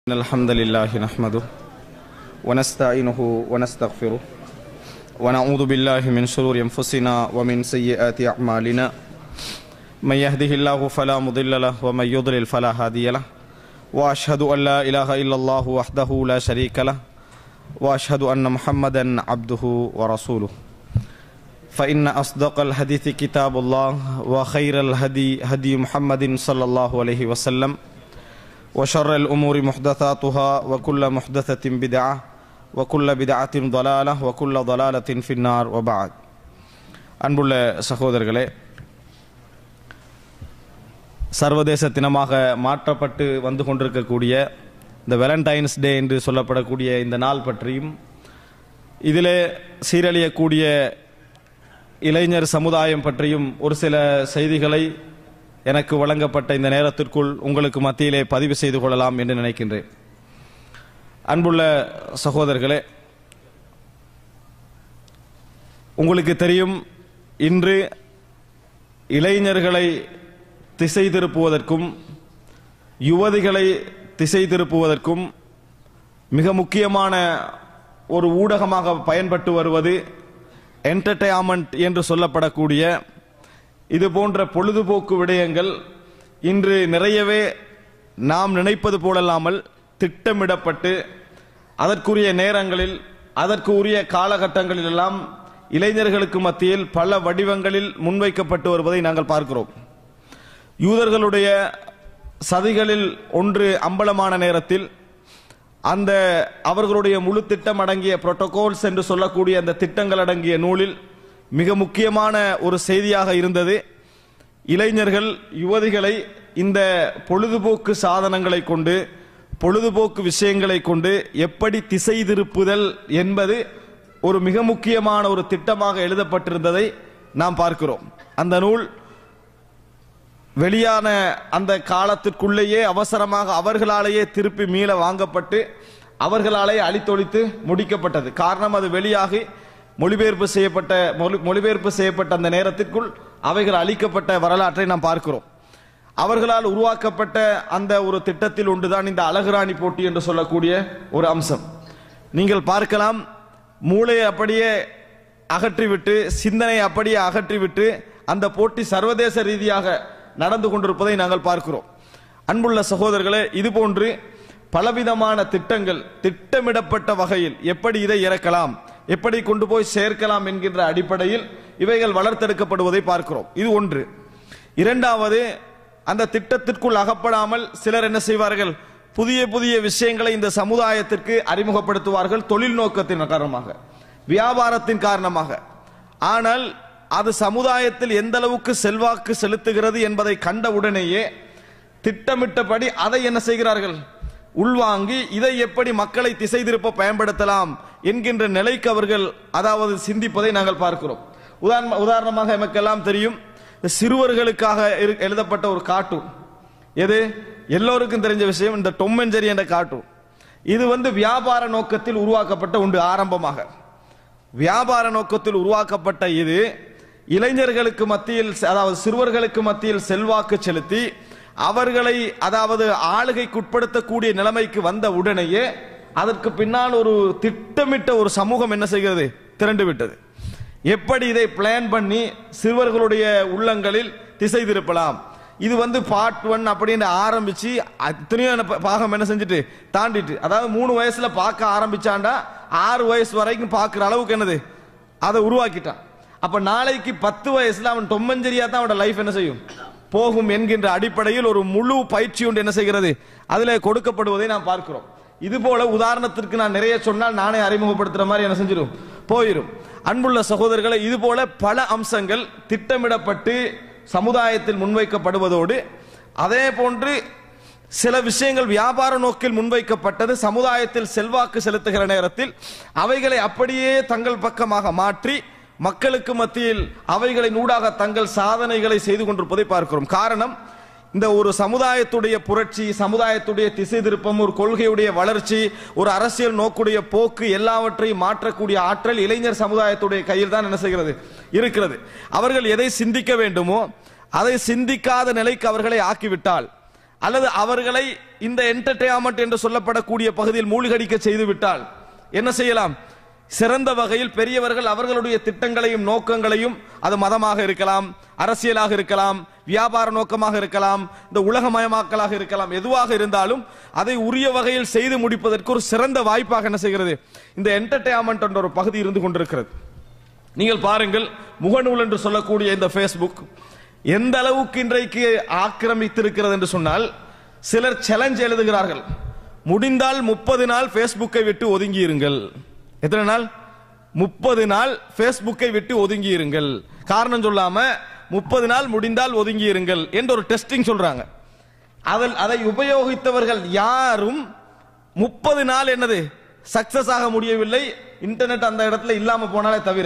إن الحمد لله نحمده ونستعينه ونستغفره ونعوذ بالله من شرور أنفسنا ومن سيئات أعمالنا من يهده الله فلا مضل له ومن يضلل فلا هادي له وأشهد أن لا إله إلا الله وحده لا شريك له وأشهد أن محمدا عبده ورسوله فإن أصدق الحديث كتاب الله وخير الهدي هدي محمد صلى الله عليه وسلم وشر الأمور محدثاتها وكل محدثة بدعة وكل بدعة ضلالة وكل ضلالة في النار وبعد அன்புள்ள சகோதரர்களே சர்வதேச தினமாக மாற்றப்பட்டு வந்து கொண்டிருக்கக்கூடிய இந்த வேலண்டைன்ஸ் டே என்று சொல்லப்படக்கூடிய இந்த நாள் பற்றியும் இதிலே சீரழியக்கூடிய இளைஞர் சமுதாயம் பற்றியும் ஒரு சில செய்திகளை எனக்கு வழங்கப்பட்ட இந்த நேரத்திற்குள் உங்களுக்கு மத்தியிலே பதிவு செய்து கொள்ளலாம் என்று நினைக்கின்றேன் அன்புள்ள சகோதரர்களே உங்களுக்கு தெரியும் இன்று இளைஞர்களை திசை திருப்புவதற்கும் யுவதிகளை திசை திருப்புவதற்கும் மிக முக்கியமான ஒரு ஊடகமாக பயன்பட்டு வருவது என்டர்டைன்மெண்ட் என்று சொல்லப்படக்கூடிய இது போன்ற பொழுதுபோக்கு விடயங்கள் இன்று நிறையவே நாம் நினைப்பது போலல்லாமல் திட்டமிடப்பட்டு அதற்குரிய நேரங்களில் அதற்கு உரிய காலகட்டங்களில் எல்லாம் இளைஞர்களுக்கு மத்தியில் பல வடிவங்களில் முன்வைக்கப்பட்டு வருவதை நாங்கள் பார்க்கிறோம் யூதர்களுடைய சதிகளில் ஒன்று அம்பலமான நேரத்தில் அந்த அவர்களுடைய முழு திட்டம் அடங்கிய புரோட்டோகால்ஸ் என்று சொல்லக்கூடிய அந்த திட்டங்கள் அடங்கிய நூலில் மிக முக்கியமான ஒரு செய்தியாக இருந்தது இளைஞர்கள் யுவதிகளை இந்த பொழுதுபோக்கு சாதனங்களை கொண்டு பொழுதுபோக்கு விஷயங்களை கொண்டு எப்படி திசை திருப்புதல் என்பது ஒரு மிக முக்கியமான ஒரு திட்டமாக எழுதப்பட்டிருந்ததை நாம் பார்க்கிறோம் அந்த நூல் வெளியான அந்த காலத்திற்குள்ளேயே அவசரமாக அவர்களாலேயே திருப்பி மீள வாங்கப்பட்டு அவர்களாலேயே அழித்தொழித்து முடிக்கப்பட்டது காரணம் அது வெளியாகி மொழிபெயர்ப்பு செய்யப்பட்ட மொழி- மொழிபெயர்ப்பு செய்யப்பட்ட அந்த நேரத்திற்குள் அவைகள் அளிக்கப்பட்ட வரலாற்றை நாம் பார்க்கிறோம் அவர்களால் உருவாக்கப்பட்ட அந்த ஒரு திட்டத்தில் ஒன்றுதான் இந்த அழகுராணி போட்டி என்று சொல்லக்கூடிய ஒரு அம்சம் நீங்கள் பார்க்கலாம் மூளையை அப்படியே அகற்றிவிட்டு சிந்தனை அப்படியே அகற்றிவிட்டு அந்த போட்டி சர்வதேச ரீதியாக நடந்து கொண்டிருப்பதை நாங்கள் பார்க்கிறோம் அன்புள்ள சகோதரர்களே இது போன்று பலவிதமான திட்டங்கள் திட்டமிடப்பட்ட வகையில் எப்படி இதை இறக்கலாம் எப்படி கொண்டு போய் சேர்க்கலாம் என்கின்ற அடிப்படையில் இவைகள் வளர்த்தெடுக்கப்படுவதை பார்க்கிறோம் இது ஒன்று இரண்டாவது அந்த திட்டத்திற்குள் அகப்படாமல் சிலர் என்ன செய்வார்கள் புதிய புதிய விஷயங்களை இந்த சமுதாயத்திற்கு அறிமுகப்படுத்துவார்கள் தொழில் நோக்கத்தின் காரணமாக வியாபாரத்தின் காரணமாக ஆனால் அது சமுதாயத்தில் எந்த அளவுக்கு செல்வாக்கு செலுத்துகிறது என்பதை கண்ட உடனேயே திட்டமிட்டபடி அதை என்ன செய்கிறார்கள் உள்வாங்கி இதை எப்படி மக்களை திசை திருப்ப பயன்படுத்தலாம் என்கின்ற நிலைக்கு அவர்கள் அதாவது சிந்திப்பதை நாங்கள் பார்க்கிறோம் உதாரண உதாரணமாக எமக்கெல்லாம் தெரியும் இந்த சிறுவர்களுக்காக இரு- எழுதப்பட்ட ஒரு கார்ட்டூன் எது எல்லோருக்கும் தெரிஞ்ச விஷயம் இந்த டொம்மஞ்சரி என்ற கார்ட்டூன் இது வந்து வியாபார நோக்கத்தில் உருவாக்கப்பட்ட உண்டு ஆரம்பமாக வியாபார நோக்கத்தில் உருவாக்கப்பட்ட இது இளைஞர்களுக்கு மத்தியில் அதாவது சிறுவர்களுக்கு மத்தியில் செல்வாக்கு செலுத்தி அவர்களை அதாவது ஆளுகைக்குட்படுத்தக்கூடிய நிலைமைக்கு வந்த உடனேயே அதற்கு பின்னால் ஒரு திட்டமிட்ட ஒரு சமூகம் என்ன செய்கிறது திரண்டு விட்டது எப்படி இதை பிளான் பண்ணி சிறுவர்களுடைய உள்ளங்களில் திசை திருப்பலாம் இது வந்து பார்ட் ஒன் அப்படின்னு ஆரம்பிச்சு அத்தனையோ என்ன பா- பாகம் என்ன செஞ்சுட்டு தாண்டிட்டு அதாவது மூணு வயசுல பார்க்க ஆரம்பிச்சாண்டா ஆறு வயசு வரைக்கும் பார்க்குற அளவுக்கு என்னது அதை உருவாக்கிட்டான் அப்ப நாளைக்கு பத்து வயசுல அவன் தொம்மஞ்சரியா தான் அவனோட லைஃப் என்ன செய்யும் போகும் என்கின்ற அடிப்படையில் ஒரு முழு பயிற்சி ஒன்று என்ன செய்கிறது அதிலே கொடுக்கப்படுவதை நாம் பார்க்கிறோம் இது போல உதாரணத்திற்கு நான் நிறைய சொன்னால் நானே அறிமுகப்படுத்துற மாதிரி என்ன செஞ்சிடும் போயிடும் அன்புள்ள சகோதரர்களை இது போல பல அம்சங்கள் திட்டமிடப்பட்டு சமுதாயத்தில் முன்வைக்கப்படுவதோடு அதே போன்று சில விஷயங்கள் வியாபார நோக்கில் முன்வைக்கப்பட்டது சமுதாயத்தில் செல்வாக்கு செலுத்துகிற நேரத்தில் அவைகளை அப்படியே தங்கள் பக்கமாக மாற்றி மக்களுக்கு மத்தியில் அவைகளின் ஊடாக தங்கள் சாதனைகளை செய்து கொண்டிருப்பதை பார்க்கிறோம் காரணம் இந்த ஒரு சமுதாயத்துடைய புரட்சி சமுதாயத்துடைய திசை திருப்பம் ஒரு கொள்கையுடைய வளர்ச்சி ஒரு அரசியல் நோக்குடைய போக்கு எல்லாவற்றையும் மாற்றக்கூடிய ஆற்றல் இளைஞர் சமுதாயத்துடைய கையில் தான் என்ன செய்கிறது இருக்கிறது அவர்கள் எதை சிந்திக்க வேண்டுமோ அதை சிந்திக்காத நிலைக்கு அவர்களை ஆக்கிவிட்டால் அல்லது அவர்களை இந்த என்டர்டெயின்மெண்ட் என்று சொல்லப்படக்கூடிய பகுதியில் மூழ்கடிக்க செய்து விட்டால் என்ன செய்யலாம் சிறந்த வகையில் பெரியவர்கள் அவர்களுடைய திட்டங்களையும் நோக்கங்களையும் அது மதமாக இருக்கலாம் அரசியலாக இருக்கலாம் வியாபார நோக்கமாக இருக்கலாம் இந்த உலகமயமாக்கலாக இருக்கலாம் எதுவாக இருந்தாலும் அதை உரிய வகையில் செய்து முடிப்பதற்கு ஒரு சிறந்த வாய்ப்பாக என்ன செய்கிறது இந்த என்டர்டெயின்மெண்ட் என்ற ஒரு பகுதி இருந்து கொண்டிருக்கிறது நீங்கள் பாருங்கள் முகநூல் என்று சொல்லக்கூடிய இந்த ஃபேஸ்புக் எந்த அளவுக்கு இன்றைக்கு ஆக்கிரமித்திருக்கிறது என்று சொன்னால் சிலர் சேலஞ்ச் எழுதுகிறார்கள் முடிந்தால் முப்பது நாள் ஃபேஸ்புக்கை விட்டு ஒதுங்கி இருங்கள் எத்தனை நாள் முப்பது நாள் ஃபேஸ்புக்கை விட்டு ஒதுங்கி இருங்கள் காரணம் சொல்லாம முப்பது நாள் முடிந்தால் ஒதுங்கி இருங்கள் என்று ஒரு டெஸ்டிங் சொல்றாங்க அதில் அதை உபயோகித்தவர்கள் யாரும் முப்பது நாள் என்னது சக்சஸ் ஆக முடியவில்லை இன்டர்நெட் அந்த இடத்துல இல்லாம போனாலே தவிர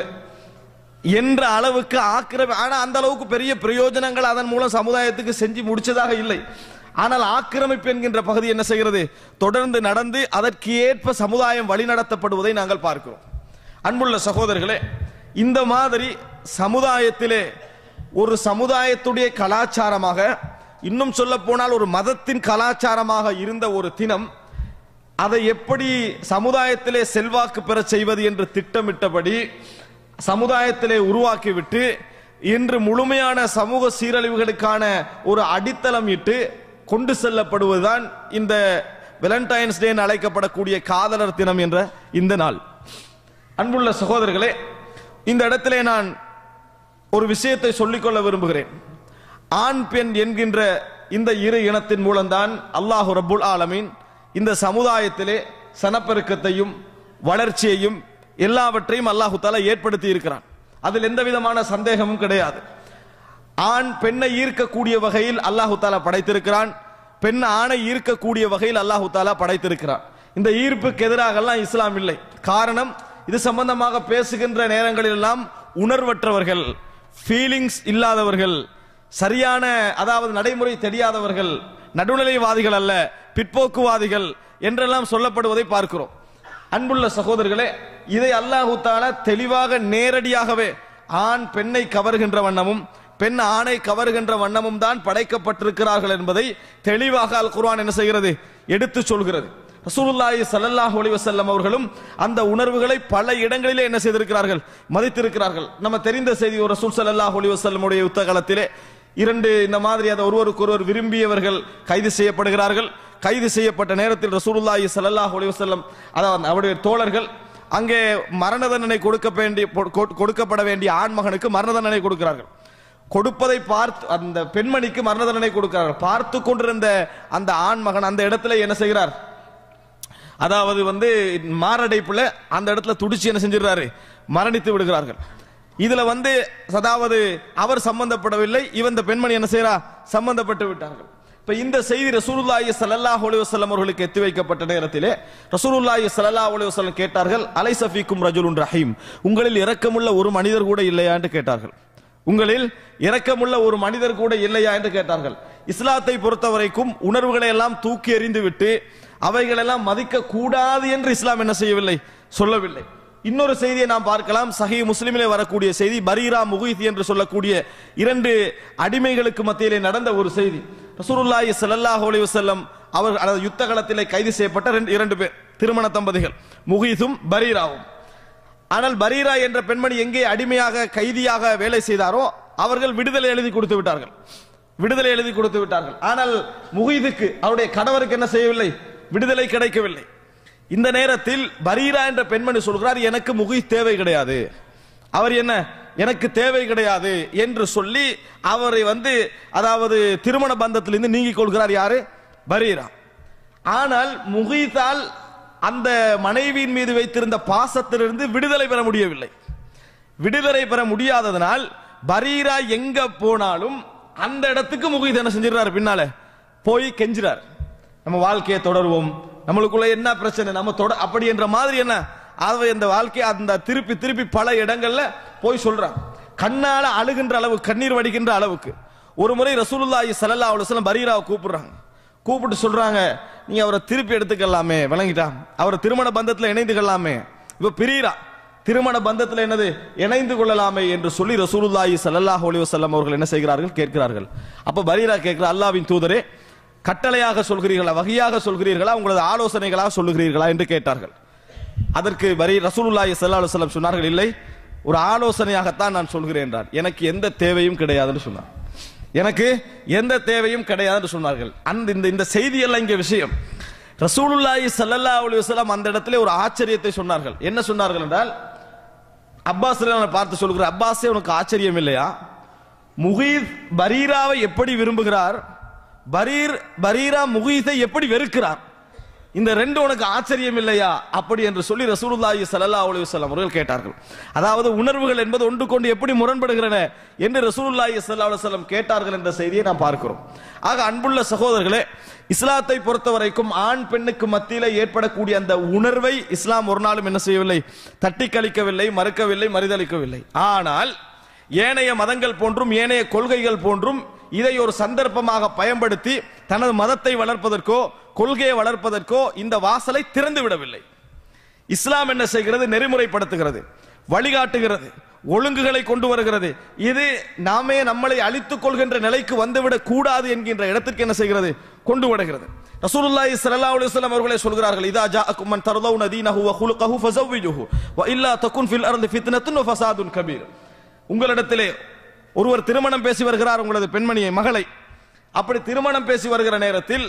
என்ற அளவுக்கு ஆக்கிரமி ஆனா அந்த அளவுக்கு பெரிய பிரயோஜனங்கள் அதன் மூலம் சமுதாயத்துக்கு செஞ்சு முடிச்சதாக இல்லை ஆனால் ஆக்கிரமிப்பு என்கின்ற பகுதி என்ன செய்கிறது தொடர்ந்து நடந்து அதற்கு ஏற்ப சமுதாயம் வழிநடத்தப்படுவதை நாங்கள் பார்க்கிறோம் அன்புள்ள சகோதரர்களே இந்த மாதிரி சமுதாயத்திலே ஒரு சமுதாயத்துடைய கலாச்சாரமாக இன்னும் சொல்ல போனால் ஒரு மதத்தின் கலாச்சாரமாக இருந்த ஒரு தினம் அதை எப்படி சமுதாயத்திலே செல்வாக்கு பெற செய்வது என்று திட்டமிட்டபடி சமுதாயத்திலே உருவாக்கிவிட்டு இன்று முழுமையான சமூக சீரழிவுகளுக்கான ஒரு அடித்தளம் இட்டு கொண்டு செல்லப்படுவதுதான் இந்த வெலண்டைன்ஸ் டே அழைக்கப்படக்கூடிய காதலர் தினம் என்ற இந்த நாள் அன்புள்ள சகோதரர்களே இந்த இடத்திலே நான் ஒரு விஷயத்தை சொல்லிக்கொள்ள விரும்புகிறேன் ஆண் பெண் என்கின்ற இந்த இரு இனத்தின் மூலம்தான் அல்லாஹு ரப்புல் ஆலமீன் இந்த சமுதாயத்திலே சனப்பெருக்கத்தையும் வளர்ச்சியையும் எல்லாவற்றையும் அல்லாஹு தாலா ஏற்படுத்தி இருக்கிறான் அதில் எந்த விதமான சந்தேகமும் கிடையாது ஆண் பெண்ணை ஈர்க்கக்கூடிய வகையில் அல்லாஹு தாலா படைத்திருக்கிறான் பெண் ஆணை ஈர்க்கக்கூடிய வகையில் அல்லாஹு தாலா படைத்திருக்கிறான் இந்த ஈர்ப்புக்கு எதிராகலாம் இஸ்லாம் இல்லை காரணம் இது சம்பந்தமாக பேசுகின்ற நேரங்களில் எல்லாம் உணர்வற்றவர்கள் ஃபீலிங்ஸ் இல்லாதவர்கள் சரியான அதாவது நடைமுறை தெரியாதவர்கள் நடுநிலைவாதிகள் அல்ல பிற்போக்குவாதிகள் என்றெல்லாம் சொல்லப்படுவதை பார்க்கிறோம் அன்புள்ள சகோதரர்களே இதை அல்லாஹு தாலா தெளிவாக நேரடியாகவே ஆண் பெண்ணை கவர்கின்ற வண்ணமும் பெண் ஆணை கவர்கின்ற வண்ணமும் தான் படைக்கப்பட்டிருக்கிறார்கள் என்பதை தெளிவாக அல் குர்ஆன் என்ன செய்கிறது எடுத்து சொல்கிறது ரசூலுல்லாஹி ஸல்லல்லாஹு அலைஹி வஸல்லம் அவர்களும் அந்த உணர்வுகளை பல இடங்களிலே என்ன செய்திருக்கிறார்கள் மதித்திருக்கிறார்கள் நம்ம தெரிந்த செய்தி ஒரு ரசூல் ஸல்லல்லாஹு அலைஹி வஸல்லம் உடைய யுத்த காலத்திலே இரண்டு இந்த மாதிரி அதை ஒருவருக்கொருவர் விரும்பியவர்கள் கைது செய்யப்படுகிறார்கள் கைது செய்யப்பட்ட நேரத்தில் ரசூலுல்லாஹி ஸல்லல்லாஹு அலைஹி வஸல்லம் அதாவது அவருடைய தோழர்கள் அங்கே மரண தண்டனை கொடுக்க வேண்டிய கொ- கொடுக்கப்பட வேண்டிய ஆண்மகனுக்கு மரண தண்டனை கொடுக்கிறார்கள் கொடுப்பதை பார்த்து அந்த பெண்மணிக்கு மரண தண்டனை கொடுக்கிறார்கள் பார்த்து கொண்டிருந்த அந்த ஆண்மகன் அந்த இடத்துல என்ன செய்கிறார் அதாவது வந்து மாரடைப்புல அந்த இடத்துல துடிச்சு என்ன செஞ்சிடறாரு மரணித்து விடுகிறார்கள் இதுல வந்து அதாவது அவர் சம்பந்தப்படவில்லை இவன் இந்த பெண்மணி என்ன செய்யறா சம்பந்தப்பட்டு விட்டார்கள் இப்ப இந்த செய்தி ரசூலுல்லாஹி ஸல்லல்லாஹு அலைஹி வஸல்லம் அவர்களுக்கு எத்தி வைக்கப்பட்ட நேரத்திலே ரசூலுல்லாஹி ஸல்லல்லாஹு அலைஹி வஸல்லம் கேட்டார்கள் அலைஸ ஃபீக்கும் ரஜுலுன் ரஹீம் உங்களில் இரக்கமுள்ள ஒரு மனிதர் கூட இல்லையா என்று கேட்டார்கள் உங்களில் இரக்கமுள்ள ஒரு மனிதர் கூட இல்லையா என்று கேட்டார்கள் இஸ்லாத்தை பொறுத்தவரைக்கும் உணர்வுகளை எல்லாம் தூக்கி எறிந்து விட்டு அவைகள் எல்லாம் மதிக்க கூடாது என்று இஸ்லாம் என்ன செய்யவில்லை சொல்லவில்லை இன்னொரு செய்தியை நாம் பார்க்கலாம் சஹி முஸ்லிமிலே வரக்கூடிய செய்தி பரீரா முகித் என்று சொல்லக்கூடிய இரண்டு அடிமைகளுக்கு மத்தியிலே நடந்த ஒரு செய்தி ரசூலுல்லாஹி ஸல்லல்லாஹு அலைஹி வஸல்லம் அவர் அதாவது யுத்த களத்திலே கைது செய்யப்பட்ட ரெண்டு- இரண்டு பேர் திருமண தம்பதிகள் முகிதும் பரீராவும் ஆனால் பரீரா என்ற பெண்மணி எங்கே அடிமையாக கைதியாக வேலை செய்தாரோ அவர்கள் விடுதலை எழுதி கொடுத்து விட்டார்கள் விடுதலை எழுதி கொடுத்து விட்டார்கள் ஆனால் முகிதுக்கு அவருடைய கணவருக்கு என்ன செய்யவில்லை விடுதலை கிடைக்கவில்லை இந்த நேரத்தில் பரீரா என்ற பெண்மணி சொல்கிறார் எனக்கு முகித் தேவை கிடையாது அவர் என்ன எனக்கு தேவை கிடையாது என்று சொல்லி அவரை வந்து அதாவது திருமண பந்தத்திலிருந்து நீங்கிக் கொள்கிறார் யாரு பரீரா ஆனால் முகிதால் அந்த மனைவியின் மீது வைத்திருந்த பாசத்திலிருந்து விடுதலை பெற முடியவில்லை விடுதலை பெற முடியாததனால் பரீரா எங்க போனாலும் அந்த இடத்துக்கு முகித் என்ன செஞ்சிடறாரு பின்னால போய் கெஞ்சிறார் நம்ம வாழ்க்கையை தொடருவோம் நம்மளுக்குள்ள என்ன பிரச்சனை நம்ம தொட அப்படி என்ற மாதிரி என்ன அவை இந்த வாழ்க்கையை அந்த திருப்பி திருப்பி பல இடங்கள்ல போய் சொல்றான் கண்ணால அழுகின்ற அளவு கண்ணீர் வடிக்கின்ற அளவுக்கு ஒரு முறை ரசூலுல்லாஹி ஸல்லல்லாஹு அலைஹி வஸல்லம் பரீராவை கூப்பிடுறாங்க கூப்பிட்டு சொல்றாங்க நீங்க அவரை திருப்பி எடுத்துக்கலாமே விளங்கிட்டா அவரை திருமண பந்தத்துல இணைந்து கொள்ளலாமே இப்ப பிரியரா திருமண பந்தத்துல என்னது இணைந்து கொள்ளலாமே என்று சொல்லி ரசூலுல்லாஹி ஸல்லல்லாஹு அலைஹி வஸல்லம் அவர்கள் என்ன செய்கிறார்கள் கேட்கிறார்கள் அப்ப பரீரா கேட்கிற அல்லாஹ்வின் தூதரே கட்டளையாக சொல்கிறீர்களா வகையாக சொல்கிறீர்களா உங்களது ஆலோசனைகளாக சொல்லுகிறீர்களா என்று கேட்டார்கள் அதற்கு வரி ரசூலுல்லாஹி ஸல்லல்லாஹு அலைஹி வஸல்லம் சொன்னார்கள் இல்லை ஒரு ஆலோசனையாகத்தான் நான் சொல்கிறேன் என்றார் எனக்கு எந்த தேவையும் கிடையாதுன்னு சொன்னார் எனக்கு எந்த தேவையும் கிடையாதுன்னு சொன்னார்கள் அந்த இந்த இந்த செய்தி எல்லாம் இங்க விஷயம் ரசூலுல்லாஹி ஸல்லல்லாஹு அலைஹி வஸல்லம் அந்த இடத்துல ஒரு ஆச்சரியத்தை சொன்னார்கள் என்ன சொன்னார்கள் என்றால் அப்பாஸ் பார்த்து சொல்கிறார் அப்பாஸே உனக்கு ஆச்சரியம் இல்லையா முகீத் பரீராவை எப்படி விரும்புகிறார் பரீர் பரீரா முகீத்தை எப்படி வெறுக்கிறார் இந்த ரெண்டு உனக்கு ஆச்சரியம் இல்லையா அப்படி என்று சொல்லி ரசூலுல்லாஹி ஸல்லல்லாஹு அலைஹி வஸல்லம் அவர்கள் கேட்டார்கள் அதாவது உணர்வுகள் என்பது ஒன்று கொண்டு எப்படி முரண்படுகிறன என்று ரசூலுல்லாஹி ஸல்லல்லாஹு அலைஹி வஸல்லம் கேட்டார்கள் என்ற செய்தியை நாம் பார்க்கிறோம் ஆக அன்புள்ள சகோதரர்களே இஸ்லாத்தை பொறுத்த வரைக்கும் ஆண் பெண்ணுக்கு மத்தியில ஏற்படக்கூடிய அந்த உணர்வை இஸ்லாம் ஒரு நாளும் என்ன செய்யவில்லை தட்டி கழிக்கவில்லை மறுக்கவில்லை மறுதளிக்கவில்லை ஆனால் ஏனைய மதங்கள் போன்றும் ஏனைய கொள்கைகள் போன்றும் இதை ஒரு சந்தர்ப்பமாக பயன்படுத்தி தனது மதத்தை வளர்ப்பதற்கோ கொள்கையை வளர்ப்பதற்கோ இந்த வாசலை திறந்து விடவில்லை இஸ்லாம் என்ன செய்கிறது நெறிமுறைப்படுத்துகிறது வழிகாட்டுகிறது ஒழுங்குகளை கொண்டு வருகிறது இது நாமே நம்மளை அழித்துக் கொள்கின்ற நிலைக்கு வந்துவிடக் கூடாது என்கின்ற இடத்திற்கு என்ன செய்கிறது கொண்டு வருகிறது ரசூலுல்லாஹி ஸல்லல்லாஹு அலைஹி வஸல்லம் அவர்களே சொல்கிறார்கள் இதா ஜாஅக்கும் மன் தர்தவுன தீனஹு வ குலுகஹு ஃபஸவ்விஜுஹு வ இல்லா தகுன் ஃபில் அர்தி ஃபித்னத்துன் வ ஃபசாதுன் கபீர் உங்களிடத்திலே ஒருவர் திருமணம் பேசி வருகிறார் உங்களது பெண்மணியை மகளை அப்படி திருமணம் பேசி வருகிற நேரத்தில்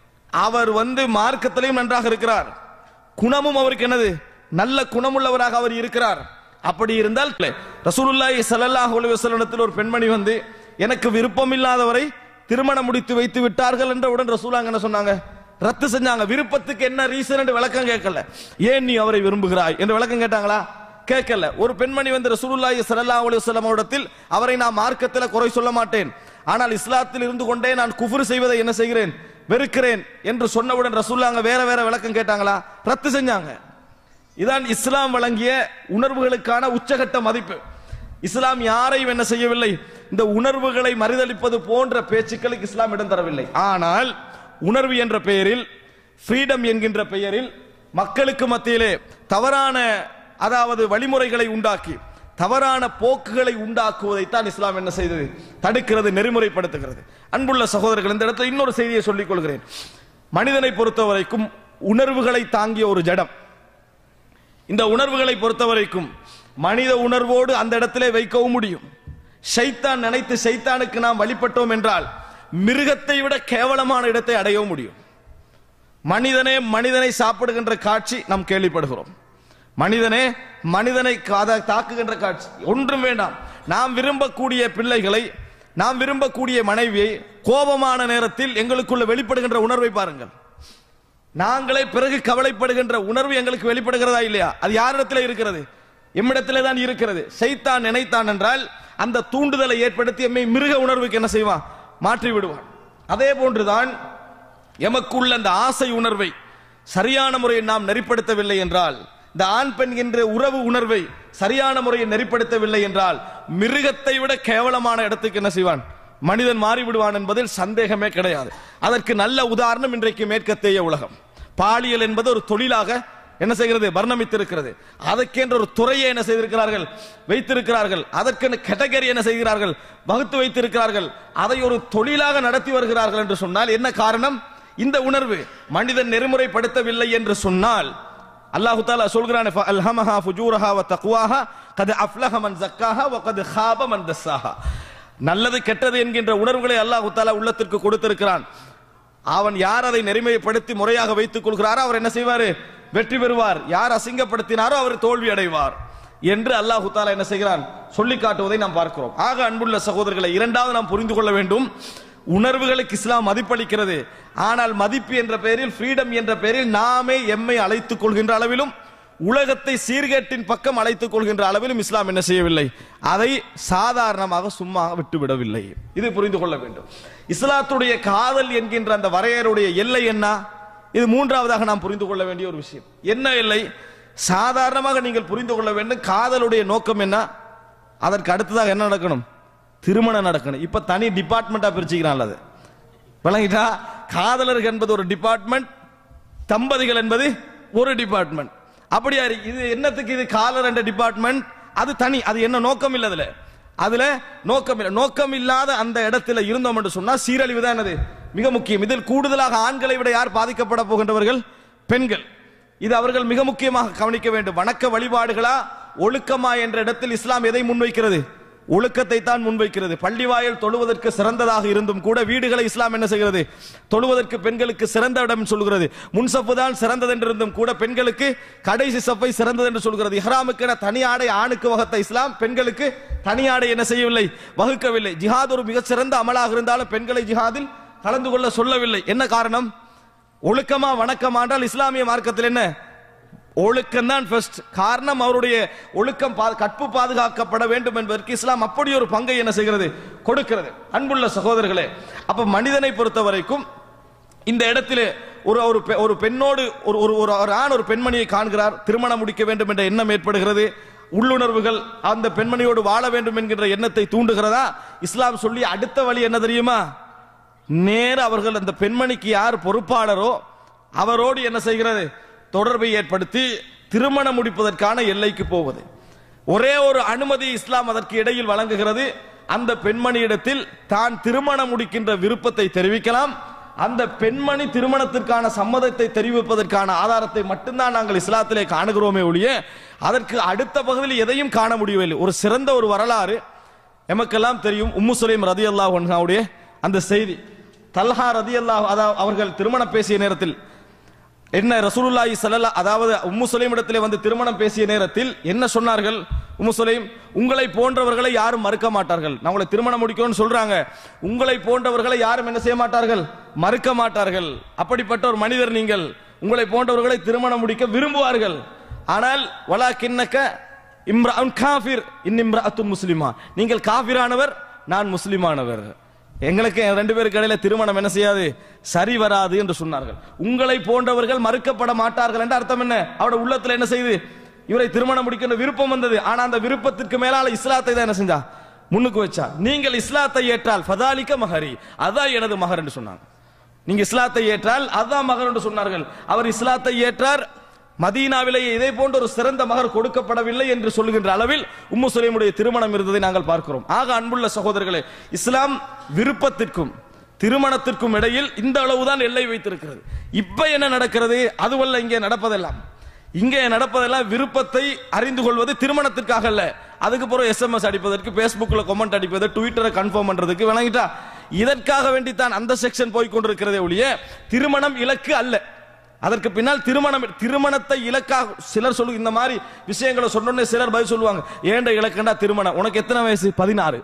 அவர் வந்து மார்க்கத்திலையும் நன்றாக இருக்கிறார் குணமும் அவருக்கு என்னது நல்ல குணமுள்ளவராக அவர் இருக்கிறார் அப்படி இருந்தால் ரசூலுல்லாஹி ஸல்லல்லாஹு அலைஹி வஸல்லமத்தில் ஒரு பெண்மணி வந்து எனக்கு விருப்பம் இல்லாதவரை திருமணம் முடித்து வைத்து விட்டார்கள் என்றவுடன் ரசூலாங்க என்ன சொன்னாங்க ரத்து செஞ்சாங்க விருப்பத்துக்கு என்ன ரீசன் என்று விளக்கம் கேட்கல ஏன் நீ அவரை விரும்புகிறாய் என்று விளக்கம் கேட்டாங்களா கேட்கல ஒரு பெண்மணி வந்து ரசூலுல்லாஹி ஸல்லல்லாஹு அலைஹி வஸல்லம் இடத்தில் அவரை நான் மார்க்கத்தில் குறை சொல்ல மாட்டேன் ஆனால் இஸ்லாத்தில் இருந்து கொண்டே நான் குஃபர் செய்வதை என்ன செய்கிறேன் வெறுக்கிறேன் என்று சொன்னவுடன் ரசூல்லாங்க வேற வேற விளக்கம் கேட்டாங்களா ரத்து செஞ்சாங்க இதான் இஸ்லாம் வழங்கிய உணர்வுகளுக்கான உச்சகட்ட மதிப்பு இஸ்லாம் யாரையும் என்ன செய்யவில்லை இந்த உணர்வுகளை மறுதளிப்பது போன்ற பேச்சுக்களுக்கு இஸ்லாம் இடம் தரவில்லை ஆனால் உணர்வு என்ற பெயரில் ஃப்ரீடம் என்கின்ற பெயரில் மக்களுக்கு மத்தியிலே தவறான அதாவது வழிமுறைகளை உண்டாக்கி தவறான போக்குகளை உண்டாக்குவதைத்தான் இஸ்லாம் என்ன செய்தது தடுக்கிறது நெறிமுறைப்படுத்துகிறது அன்புள்ள சகோதரர்கள் இந்த இடத்துல இன்னொரு செய்தியை சொல்லிக் கொள்கிறேன் மனிதனை பொறுத்த வரைக்கும் உணர்வுகளை தாங்கிய ஒரு ஜடம் இந்த உணர்வுகளை பொறுத்த வரைக்கும் மனித உணர்வோடு அந்த இடத்திலே வைக்கவும் முடியும் ஷைத்தான் நினைத்து ஷைத்தானுக்கு நாம் வழிபட்டோம் என்றால் மிருகத்தை விட கேவலமான இடத்தை அடையவும் முடியும் மனிதனே மனிதனை சாப்பிடுகின்ற காட்சி நாம் கேள்விப்படுகிறோம் மனிதனே மனிதனை காத- தாக்குகின்ற காட்சி ஒன்றும் வேண்டாம் நாம் விரும்பக்கூடிய பிள்ளைகளை நாம் விரும்பக்கூடிய மனைவியை கோபமான நேரத்தில் எங்களுக்குள்ள வெளிப்படுகின்ற உணர்வை பாருங்கள் நாங்களே பிறகு கவலைப்படுகின்ற உணர்வு எங்களுக்கு வெளிப்படுகிறதா இல்லையா அது யாரிடத்தில் இருக்கிறது எம்மிடத்திலே தான் இருக்கிறது சைத்தான் நினைத்தான் என்றால் அந்த தூண்டுதலை ஏற்படுத்தி எம்மை மிருக உணர்வுக்கு என்ன செய்வான் மாற்றி விடுவான் அதே போன்றுதான் எமக்குள்ள அந்த ஆசை உணர்வை சரியான முறையில் நாம் நெறிப்படுத்தவில்லை என்றால் இந்த ஆண் பெண் என்ற உறவு உணர்வை சரியான முறையில் நெறிப்படுத்தவில்லை என்றால் மிருகத்தை விட கேவலமான இடத்துக்கு என்ன செய்வான் மனிதன் மாறிவிடுவான் என்பதில் சந்தேகமே கிடையாது அதற்கு நல்ல உதாரணம் இன்றைக்கு மேற்கத்தேய உலகம் பாலியல் என்பது ஒரு தொழிலாக என்ன செய்கிறது வர்ணமித்திருக்கிறது அதற்கென்ற ஒரு துறையை என்ன செய்திருக்கிறார்கள் வைத்திருக்கிறார்கள் அதற்கென்று கேட்டகரி என்ன செய்கிறார்கள் வகுத்து வைத்திருக்கிறார்கள் அதை ஒரு தொழிலாக நடத்தி வருகிறார்கள் என்று சொன்னால் என்ன காரணம் இந்த உணர்வு மனிதன் நெறிமுறைப்படுத்தவில்லை என்று சொன்னால் அல்லாஹு தாலா சொல்கிறான் அல்ஹமஹா ஃபுஜூரஹா வ தக்வாஹா கத் அஃப்லஹ மன் ஸக்காஹா வ கத் ஹாப மன் தஸ்ஸாஹா நல்லது கெட்டது என்கின்ற உணர்வுகளை அல்லாஹு தாலா உள்ளத்திற்கு கொடுத்திருக்கிறான் அவன் யார் அதை நெறிமைப்படுத்தி முறையாக வைத்துக் கொள்கிறாரோ அவர் என்ன செய்வார் வெற்றி பெறுவார் யார் அசிங்கப்படுத்தினாரோ அவர் தோல்வி அடைவார் என்று அல்லாஹு தாலா என்ன செய்கிறான் சொல்லி காட்டுவதை நாம் பார்க்கிறோம் ஆக அன்புள்ள சகோதரர்களை இரண்டாவது நாம் புரிந்து கொள்ள வேண்டும் உணர்வுகளுக்கு இஸ்லாம் மதிப்பளிக்கிறது ஆனால் மதிப்பு என்ற பெயரில் ஃப்ரீடம் என்ற பெயரில் நாமே எம்மை அழைத்துக் கொள்கின்ற அளவிலும் உலகத்தை சீர்கேட்டின் பக்கம் அழைத்துக் கொள்கின்ற அளவிலும் இஸ்லாம் என்ன செய்யவில்லை அதை சாதாரணமாக சும்மா விட்டுவிடவில்லை இது புரிந்து கொள்ள வேண்டும் இஸ்லாத்துடைய காதல் என்கின்ற அந்த வரையறுடைய எல்லை என்ன இது மூன்றாவதாக நாம் புரிந்து கொள்ள வேண்டிய ஒரு விஷயம் என்ன எல்லை சாதாரணமாக நீங்கள் புரிந்து கொள்ள வேண்டும் காதலுடைய நோக்கம் என்ன அதற்கு அடுத்ததாக என்ன நடக்கணும் திருமணம் நடக்கணும் இப்ப தனி டிபார்ட்மெண்டா பிரிச்சுக்கிறான் அது விளங்கிட்டா காதலர்கள் என்பது ஒரு டிபார்ட்மெண்ட் தம்பதிகள் என்பது ஒரு டிபார்ட்மெண்ட் அப்படியா இருக்கு. இது என்னத்துக்கு இது காலர் என்ற டிபார்ட்மெண்ட் அது தனி அது என்ன நோக்கம் இல்லை அதுல அதுல நோக்கம் இல்லை நோக்கம் இல்லாத அந்த இடத்துல இருந்தோம் என்று சொன்னா சீரழிவு தான் என்னது மிக முக்கியம் இதில் கூடுதலாக ஆண்களை விட யார் பாதிக்கப்பட போகின்றவர்கள் பெண்கள் இது அவர்கள் மிக முக்கியமாக கவனிக்க வேண்டும் வணக்க வழிபாடுகளா ஒழுக்கமா என்ற இடத்தில் இஸ்லாம் எதை முன்வைக்கிறது ஒழுக்கத்தை தான் முன்வைக்கிறது பள்ளி வாயில் தொழுவதற்கு சிறந்ததாக இருந்தும் கூட வீடுகளை இஸ்லாம் என்ன செய்கிறது தொழுவதற்கு பெண்களுக்கு சிறந்த இடம் சொல்கிறது முன்சப்பு தான் சிறந்தது என்றிருந்தும் கூட பெண்களுக்கு கடைசி சப்பை சிறந்தது என்று சொல்கிறது இஹ்ராமுக்கு என தனி ஆடை ஆணுக்கு வகுத்த இஸ்லாம் பெண்களுக்கு தனி ஆடை என்ன செய்யவில்லை வகுக்கவில்லை ஜிஹாத் ஒரு மிகச் சிறந்த அமலாக இருந்தாலும் பெண்களை ஜிஹாதில் கலந்து கொள்ள சொல்லவில்லை என்ன காரணம் ஒழுக்கமா வணக்கமா என்றால் இஸ்லாமிய மார்க்கத்தில் என்ன ஒழுக்கம் தான் ஃபர்ஸ்ட் காரணம் அவருடைய ஒழுக்கம் பா- கற்பு பாதுகாக்கப்பட வேண்டும் என்பதற்கு இஸ்லாம் அப்படி ஒரு பங்கை என்ன செய்கிறது கொடுக்கிறது அன்புள்ள சகோதரர்களே அப்ப மனிதனை பொறுத்த வரைக்கும் இந்த இடத்திலே ஒரு ஒரு பெ- ஒரு பெண்ணோடு ஒரு ஒரு ஒரு ஒரு ஆண் ஒரு பெண்மணியை காண்கிறார் திருமணம் முடிக்க வேண்டும் என்ற எண்ணம் ஏற்படுகிறது உள்ளுணர்வுகள் அந்த பெண்மணியோடு வாழ வேண்டும் என்கின்ற எண்ணத்தை தூண்டுகிறதா இஸ்லாம் சொல்லி அடுத்த வழி என்ன தெரியுமா நேர அவர்கள் அந்த பெண்மணிக்கு யார் பொறுப்பாளரோ அவரோடு என்ன செய்கிறது தொடர்பை ஏற்படுத்தி திருமணம் முடிப்பதற்கான எல்லைக்கு போவது ஒரே ஒரு அனுமதி இஸ்லாம் அதற்கு இடையில் வழங்குகிறது அந்த பெண்மணியிடத்தில் தான் திருமணம் முடிக்கின்ற விருப்பத்தை தெரிவிக்கலாம் அந்த பெண்மணி திருமணத்திற்கான சம்மதத்தை தெரிவிப்பதற்கான ஆதாரத்தை மட்டும்தான் நாங்கள் இஸ்லாத்திலே காணுகிறோமே ஒழிய அதற்கு அடுத்த பகுதியில் எதையும் காண முடியவில்லை ஒரு சிறந்த ஒரு வரலாறு எமக்கெல்லாம் தெரியும் உம்மு சுலைம் ரதி அல்லாஹ் அந்த செய்தி தல்ஹா ரதி அல்லாஹ் அவர்கள் திருமணம் பேசிய நேரத்தில் என்ன ரசூலுல்லாஹி ஸல்லல்லாஹு அதாவது உம்மு சுலைம் இடத்திலே வந்து திருமணம் பேசிய நேரத்தில் என்ன சொன்னார்கள் உம்மு சுலைம் உங்களை போன்றவர்களை யாரும் மறுக்க மாட்டார்கள் நான் உங்களை திருமணம் முடிக்கணும்னு சொல்றாங்க உங்களை போன்றவர்களை யாரும் என்ன செய்ய மாட்டார்கள் மறுக்க மாட்டார்கள் அப்படிப்பட்ட ஒரு மனிதர் நீங்கள் உங்களை போன்றவர்களை திருமணம் முடிக்க விரும்புவார்கள் ஆனால் வலா கிண்ணக்க இம்ரா காஃபிர் இன்னிம்ராத்தும் முஸ்லிமா நீங்கள் காஃபிரானவர் நான் முஸ்லிமானவர் எங்களுக்கு ரெண்டு பேருக்கு இடையில திருமணம் என்ன செய்யாது சரி வராது என்று சொன்னார்கள் உங்களை போன்றவர்கள் மறுக்கப்பட மாட்டார்கள் என்ற அர்த்தம் என்ன அவரோட உள்ளத்துல என்ன செய்யுது இவரை திருமணம் முடிக்கின்ற விருப்பம் வந்தது ஆனா அந்த விருப்பத்திற்கு மேலால இஸ்லாத்தை தான் என்ன செஞ்சா முன்னுக்கு வச்சா நீங்கள் இஸ்லாத்தை ஏற்றால் ஃபதாலிக்க மஹரி அதான் எனது மகர் என்று சொன்னாங்க நீங்க இஸ்லாத்தை ஏற்றால் அதான் மகர் என்று சொன்னார்கள் அவர் இஸ்லாத்தை ஏற்றார் மதீனாவிலேயே இதே போன்ற ஒரு சிறந்த மகர் கொடுக்கப்படவில்லை என்று சொல்லுகின்ற அளவில் உம்மு சுலைமுடைய திருமணம் இருந்ததை நாங்கள் பார்க்கிறோம் ஆக அன்புள்ள சகோதரர்களே இஸ்லாம் விருப்பத்திற்கும் திருமணத்திற்கும் இடையில் இந்த அளவுதான் எல்லை வைத்திருக்கிறது இப்ப என்ன நடக்கிறது அதுவல்ல இங்கே நடப்பதெல்லாம் இங்கே நடப்பதெல்லாம் விருப்பத்தை அறிந்து கொள்வது திருமணத்திற்காக அல்ல அதுக்கு பிறகு எஸ்எம்எஸ் அடிப்பதற்கு பேஸ்புக்ல கமெண்ட் அடிப்பது ட்விட்டரை கன்ஃபார்ம் பண்றதுக்கு விளங்கிட்டா இதற்காக வேண்டித்தான் அந்த செக்ஷன் போய் கொண்டிருக்கிறதே ஒழிய திருமணம் இலக்கு அல்ல அதற்கு பின்னால் திருமணம் திருமணத்தை இலக்காக சிலர் சொல்லு இந்த மாதிரி விஷயங்களை சொன்னோன்னே சிலர் பதில் சொல்லுவாங்க ஏண்ட இலக்கண்டா திருமணம் உனக்கு எத்தனை வயசு பதினாறு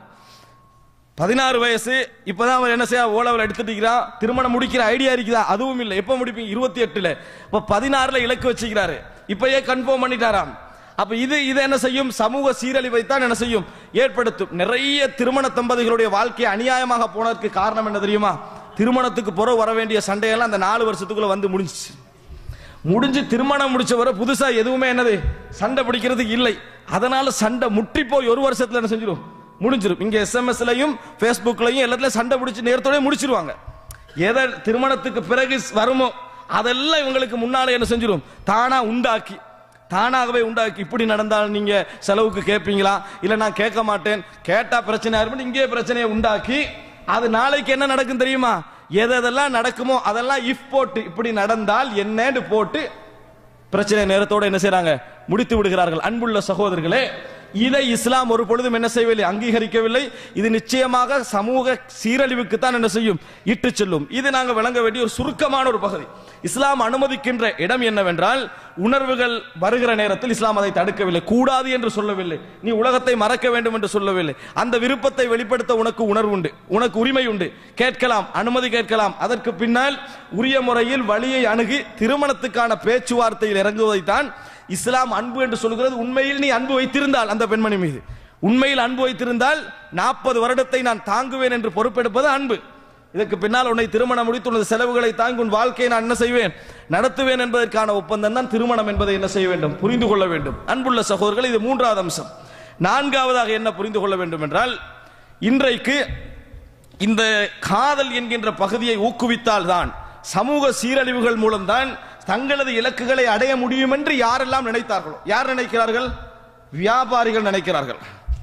பதினாறு வயசு இப்பதான் அவர் என்ன செய்ய ஓலவில் எடுத்துட்டு இருக்கிறான் திருமணம் முடிக்கிற ஐடியா இருக்குதா அதுவும் இல்லை எப்ப முடிப்பீங்க இருபத்தி எட்டுல இப்ப பதினாறுல இலக்கு வச்சுக்கிறாரு இப்பயே கன்ஃபார்ம் பண்ணிட்டாராம் அப்ப இது இது என்ன செய்யும் சமூக சீரழிவை தான் என்ன செய்யும் ஏற்படுத்தும் நிறைய திருமண தம்பதிகளுடைய வாழ்க்கை அநியாயமாக போனதற்கு காரணம் என்ன தெரியுமா திருமணத்துக்கு பிறகு வர வேண்டிய சண்டையெல்லாம் அந்த நாலு வருஷத்துக்குள்ள வந்து முடிஞ்சிச்சு முடிஞ்சு திருமணம் முடிச்சவரை புதுசா எதுவுமே என்னது சண்டை பிடிக்கிறதுக்கு இல்லை அதனால சண்டை முற்றி போய் ஒரு வருஷத்துல என்ன செஞ்சிடும் முடிஞ்சிடும் இங்க எஸ்எம்எஸ்லயும் ஃபேஸ்புக்லயும் எல்லாத்துலயும் சண்டை பிடிச்சு நேரத்தோட முடிச்சிருவாங்க எதை திருமணத்துக்கு பிறகு வருமோ அதெல்லாம் இவங்களுக்கு முன்னாலே என்ன செஞ்சிடும் தானா உண்டாக்கி தானாகவே உண்டாக்கி இப்படி நடந்தால் நீங்க செலவுக்கு கேட்பீங்களா இல்ல நான் கேட்க மாட்டேன் கேட்டா பிரச்சனை ஆயிரும் இங்கே பிரச்சனையை உண்டாக்கி அது நாளைக்கு என்ன நடக்கும் தெரியுமா எது எதெல்லாம் நடக்குமோ அதெல்லாம் இஃப் போட்டு இப்படி நடந்தால் என்னன்னு போட்டு பிரச்சனை நேரத்தோட என்ன செய்றாங்க முடித்து விடுகிறார்கள் அன்புள்ள சகோதரர்களே இதை இஸ்லாம் ஒரு பொழுதும் என்ன செய்யவில்லை அங்கீகரிக்கவில்லை இது நிச்சயமாக சமூக சீரழிவுக்கு தான் என்ன செய்யும் இட்டு செல்லும் இது நாங்க விளங்க வேண்டிய ஒரு சுருக்கமான ஒரு பகுதி இஸ்லாம் அனுமதிக்கின்ற இடம் என்னவென்றால் உணர்வுகள் வருகிற நேரத்தில் இஸ்லாம் அதை தடுக்கவில்லை கூடாது என்று சொல்லவில்லை நீ உலகத்தை மறக்க வேண்டும் என்று சொல்லவில்லை அந்த விருப்பத்தை வெளிப்படுத்த உனக்கு உணர்வு உண்டு உனக்கு உரிமை உண்டு கேட்கலாம் அனுமதி கேட்கலாம் அதற்கு பின்னால் உரிய முறையில் வழியை அணுகி திருமணத்துக்கான பேச்சுவார்த்தையில் இறங்குவதைத்தான் இஸ்லாம் அன்பு என்று சொல்கிறது உண்மையில் நீ அன்பு வைத்திருந்தால் அந்த பெண்மணி மீது உண்மையில் அன்பு வைத்திருந்தால் நாற்பது வருடத்தை நான் தாங்குவேன் என்று பொறுப்பெடுப்பது அன்பு இதற்கு பின்னால் உன்னை திருமணம் முடித்து உனது செலவுகளை தாங்கி உன் வாழ்க்கையை நான் என்ன செய்வேன் நடத்துவேன் என்பதற்கான ஒப்பந்தம் தான் திருமணம் என்பதை என்ன செய்ய வேண்டும் புரிந்து கொள்ள வேண்டும் அன்புள்ள சகோதரர்கள் இது மூன்றாவது அம்சம் நான்காவதாக என்ன புரிந்து கொள்ள வேண்டும் என்றால் இன்றைக்கு இந்த காதல் என்கின்ற பகுதியை ஊக்குவித்தால் தான் சமூக சீரழிவுகள் மூலம்தான் தங்களது இலக்குகளை அடைய முடியும் என்று யாரெல்லாம் நினைத்தார்களோ யார் நினைக்கிறார்கள் வியாபாரிகள் நினைக்கிறார்கள்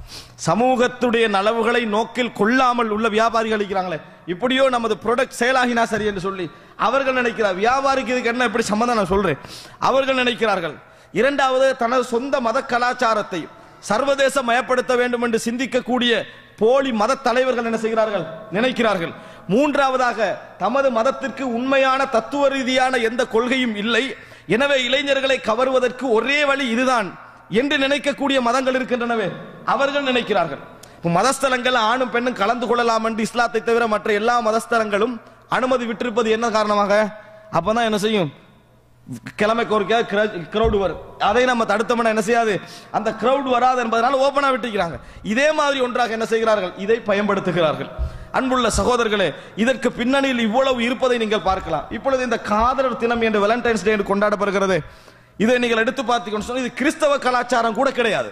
சமூகத்துடைய நலவுகளை நோக்கில் கொள்ளாமல் உள்ள வியாபாரிகள் இருக்கிறாங்களே இப்படியோ நமது ப்ராடக்ட் சேலாகினா சரி என்று சொல்லி அவர்கள் நினைக்கிறார் வியாபாரிக்கு இதுக்கு என்ன எப்படி சம்மந்தம் நான் சொல்றேன் அவர்கள் நினைக்கிறார்கள் இரண்டாவது தனது சொந்த மத கலாச்சாரத்தை சர்வதேச மயப்படுத்த வேண்டும் என்று சிந்திக்கக்கூடிய போலி மத தலைவர்கள் என்ன செய்கிறார்கள் நினைக்கிறார்கள் மூன்றாவதாக தமது மதத்திற்கு உண்மையான தத்துவ ரீதியான எந்த கொள்கையும் இல்லை எனவே இளைஞர்களை கவருவதற்கு ஒரே வழி இதுதான் என்று நினைக்கக்கூடிய மதங்கள் இருக்கின்றனவே அவர்கள் நினைக்கிறார்கள் இப்ப மதஸ்தலங்கள் ஆணும் பெண்ணும் கலந்து கொள்ளலாம் என்று இஸ்லாத்தை தவிர மற்ற எல்லா மதஸ்தலங்களும் அனுமதி விட்டிருப்பது என்ன காரணமாக அப்பதான் என்ன செய்யும் கிழமை கோரிக்கை கிரௌடு வரும் அதை நம்ம தடுத்தோம்னா என்ன செய்யாது அந்த கிரௌட் வராது என்பதனால ஓபனா விட்டுக்கிறாங்க இதே மாதிரி ஒன்றாக என்ன செய்கிறார்கள் இதை பயன்படுத்துகிறார்கள் அன்புள்ள சகோதரர்களே இதற்கு பின்னணியில் இவ்வளவு இருப்பதை நீங்கள் பார்க்கலாம் இப்பொழுது இந்த காதலர் தினம் என்று வேலண்டைன்ஸ் டே என்று கொண்டாடப்படுகிறது இதை நீங்கள் எடுத்து பார்த்தீங்கன்னு சொன்னா இது கிறிஸ்தவ கலாச்சாரம் கூட கிடையாது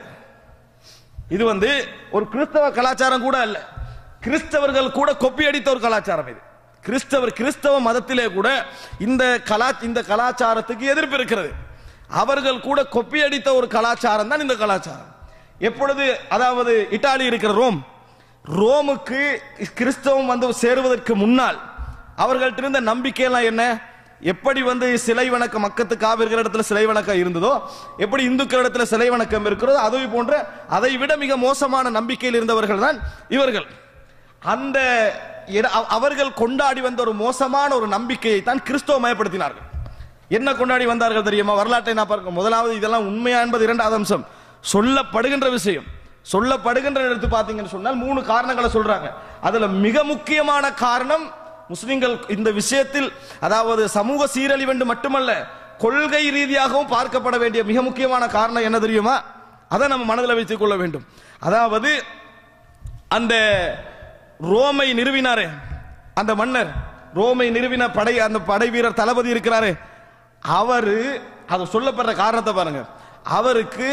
இது வந்து ஒரு கிறிஸ்தவ கலாச்சாரம் கூட அல்ல கிறிஸ்தவர்கள் கூட கொப்பி அடித்த ஒரு கலாச்சாரம் இது கிறிஸ்தவர் கிறிஸ்தவ மதத்திலே கூட இந்த கலா இந்த கலாச்சாரத்துக்கு எதிர்ப்பு இருக்கிறது அவர்கள் கூட கொப்பி அடித்த ஒரு கலாச்சாரம் தான் இந்த கலாச்சாரம் எப்பொழுது அதாவது இட்டாலி இருக்கிற ரோம் ரோமுக்கு கிறிஸ்தவம் வந்து சேருவதற்கு முன்னால் அவர்கள்ட்ட இருந்த நம்பிக்கையெல்லாம் என்ன எப்படி வந்து சிலை வணக்க மக்கத்து காவிர்கள் இடத்துல சிலை வணக்கம் இருந்ததோ எப்படி இந்துக்கள் இடத்துல சிலை வணக்கம் இருக்கிறதோ அதை போன்ற அதை விட மிக மோசமான நம்பிக்கையில் இருந்தவர்கள் தான் இவர்கள் அந்த இர- அவ- அவர்கள் கொண்டாடி வந்த ஒரு மோசமான ஒரு நம்பிக்கையை தான் கிறிஸ்தவ மயப்படுத்தினார்கள் என்ன கொண்டாடி வந்தார்கள் தெரியுமா வரலாற்றை நான் பார்க்க முதலாவது இதெல்லாம் உண்மையா என்பது இரண்டாவது அம்சம் சொல்லப்படுகின்ற விஷயம் சொல்லப்படுகின்ற எடுத்து பார்த்தீங்கன்னு சொன்னால் மூணு காரணங்களை சொல்றாங்க அதுல மிக முக்கியமான காரணம் முஸ்லிம்கள் இந்த விஷயத்தில் அதாவது சமூக சீரழிவு என்று மட்டுமல்ல கொள்கை ரீதியாகவும் பார்க்கப்பட வேண்டிய மிக முக்கியமான காரணம் என்ன தெரியுமா அதை நம்ம மனதில் வைத்துக் கொள்ள வேண்டும் அதாவது அந்த ரோமை நிறுவினாரே அந்த மன்னர் ரோமை நிறுவின படை அந்த படை வீரர் தளபதி இருக்கிறாரு அவரு அது சொல்லப்படுற காரணத்தை பாருங்க அவருக்கு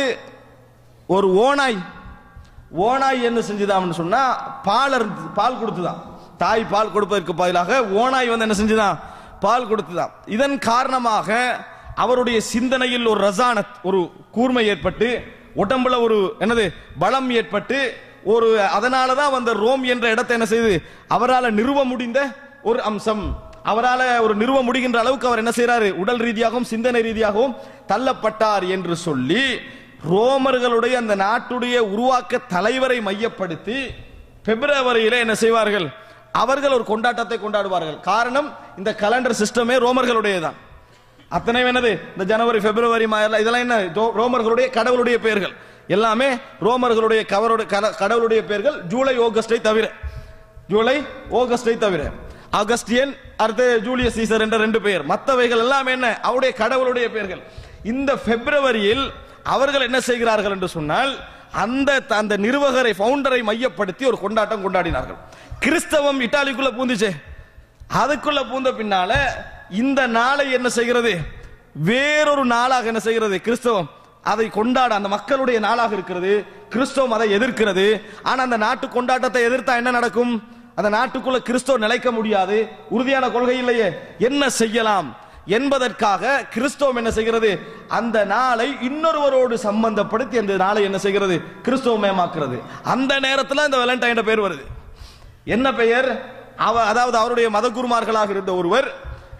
ஒரு ஓனாய் ஓனாய் என்ன செஞ்சுதான்னு சொன்னா பால் அருந்து- பால் கொடுத்துதான் தாய் பால் கொடுப்பதற்கு பதிலாக ஓனாய் வந்து என்ன செஞ்சுதான் பால் கொடுத்துதான் இதன் காரணமாக அவருடைய சிந்தனையில் ஒரு ரசானத் ஒரு கூர்மை ஏற்பட்டு உடம்புல ஒரு என்னது பலம் ஏற்பட்டு ஒரு அதனால தான் வந்த ரோம் என்ற இடத்தை என்ன செய்து அவரால் நிறுவ முடிந்த ஒரு அம்சம் அவரால் ஒரு நிறுவ முடிகின்ற அளவுக்கு அவர் என்ன செய்றாரு உடல் ரீதியாகவும் சிந்தனை ரீதியாகவும் தள்ளப்பட்டார் என்று சொல்லி ரோமர்களுடைய அந்த நாட்டுடைய உருவாக்க தலைவரை மையப்படுத்தி பிப்ரவரியில என்ன செய்வார்கள் அவர்கள் ஒரு கொண்டாட்டத்தை கொண்டாடுவார்கள் காரணம் இந்த கலண்டர் சிஸ்டமே ரோமர்களுடையதான் அத்தனை என்னது இந்த ஜனவரி பிப்ரவரி மாதம் இதெல்லாம் என்ன ரோ- ரோமர்களுடைய கடவுளுடைய பெயர்கள் எல்லாமே ரோமர்களுடைய கவருடைய கட- கடவுளுடைய பெயர்கள் ஜூலை ஆகஸ்டை தவிர ஜூலை ஆகஸ்டை தவிர ஆகஸ்டியன் அடுத்து ஜூலியஸ் சீசர் என்ற ரெண்டு பெயர் மற்றவைகள் எல்லாமே என்ன அவருடைய கடவுளுடைய பெயர்கள் இந்த பிப்ரவரியில் அவர்கள் என்ன செய்கிறார்கள் என்று சொன்னால் அந்த அந்த நிர்வாகரை ஃபவுண்டரை மையப்படுத்தி ஒரு கொண்டாட்டம் கொண்டாடினார்கள் கிறிஸ்தவம் இட்டாலிக்குள்ள பூந்துச்சே அதுக்குள்ள பூந்த பின்னால இந்த நாளை என்ன செய்கிறது வேறொரு நாளாக என்ன செய்கிறது கிறிஸ்தவம் அதை கொண்டாட அந்த மக்களுடைய நாளாக இருக்கிறது கிறிஸ்தவம் அதை எதிர்க்கிறது ஆனா அந்த நாட்டு கொண்டாட்டத்தை எதிர்த்தா என்ன நடக்கும் அந்த நாட்டுக்குள்ள கிறிஸ்தவம் நிலைக்க முடியாது உறுதியான கொள்கை இல்லையே என்ன செய்யலாம் என்பதற்காக கிறிஸ்தவம் என்ன செய்கிறது அந்த நாளை இன்னொருவரோடு சம்பந்தப்படுத்தி அந்த நாளை என்ன செய்கிறது கிறிஸ்தவமயமாக்குறது அந்த நேரத்தில் இந்த வேலண்டைன் பேர் வருது என்ன பெயர் அவ அதாவது அவருடைய மதகுருமார்களாக இருந்த ஒருவர்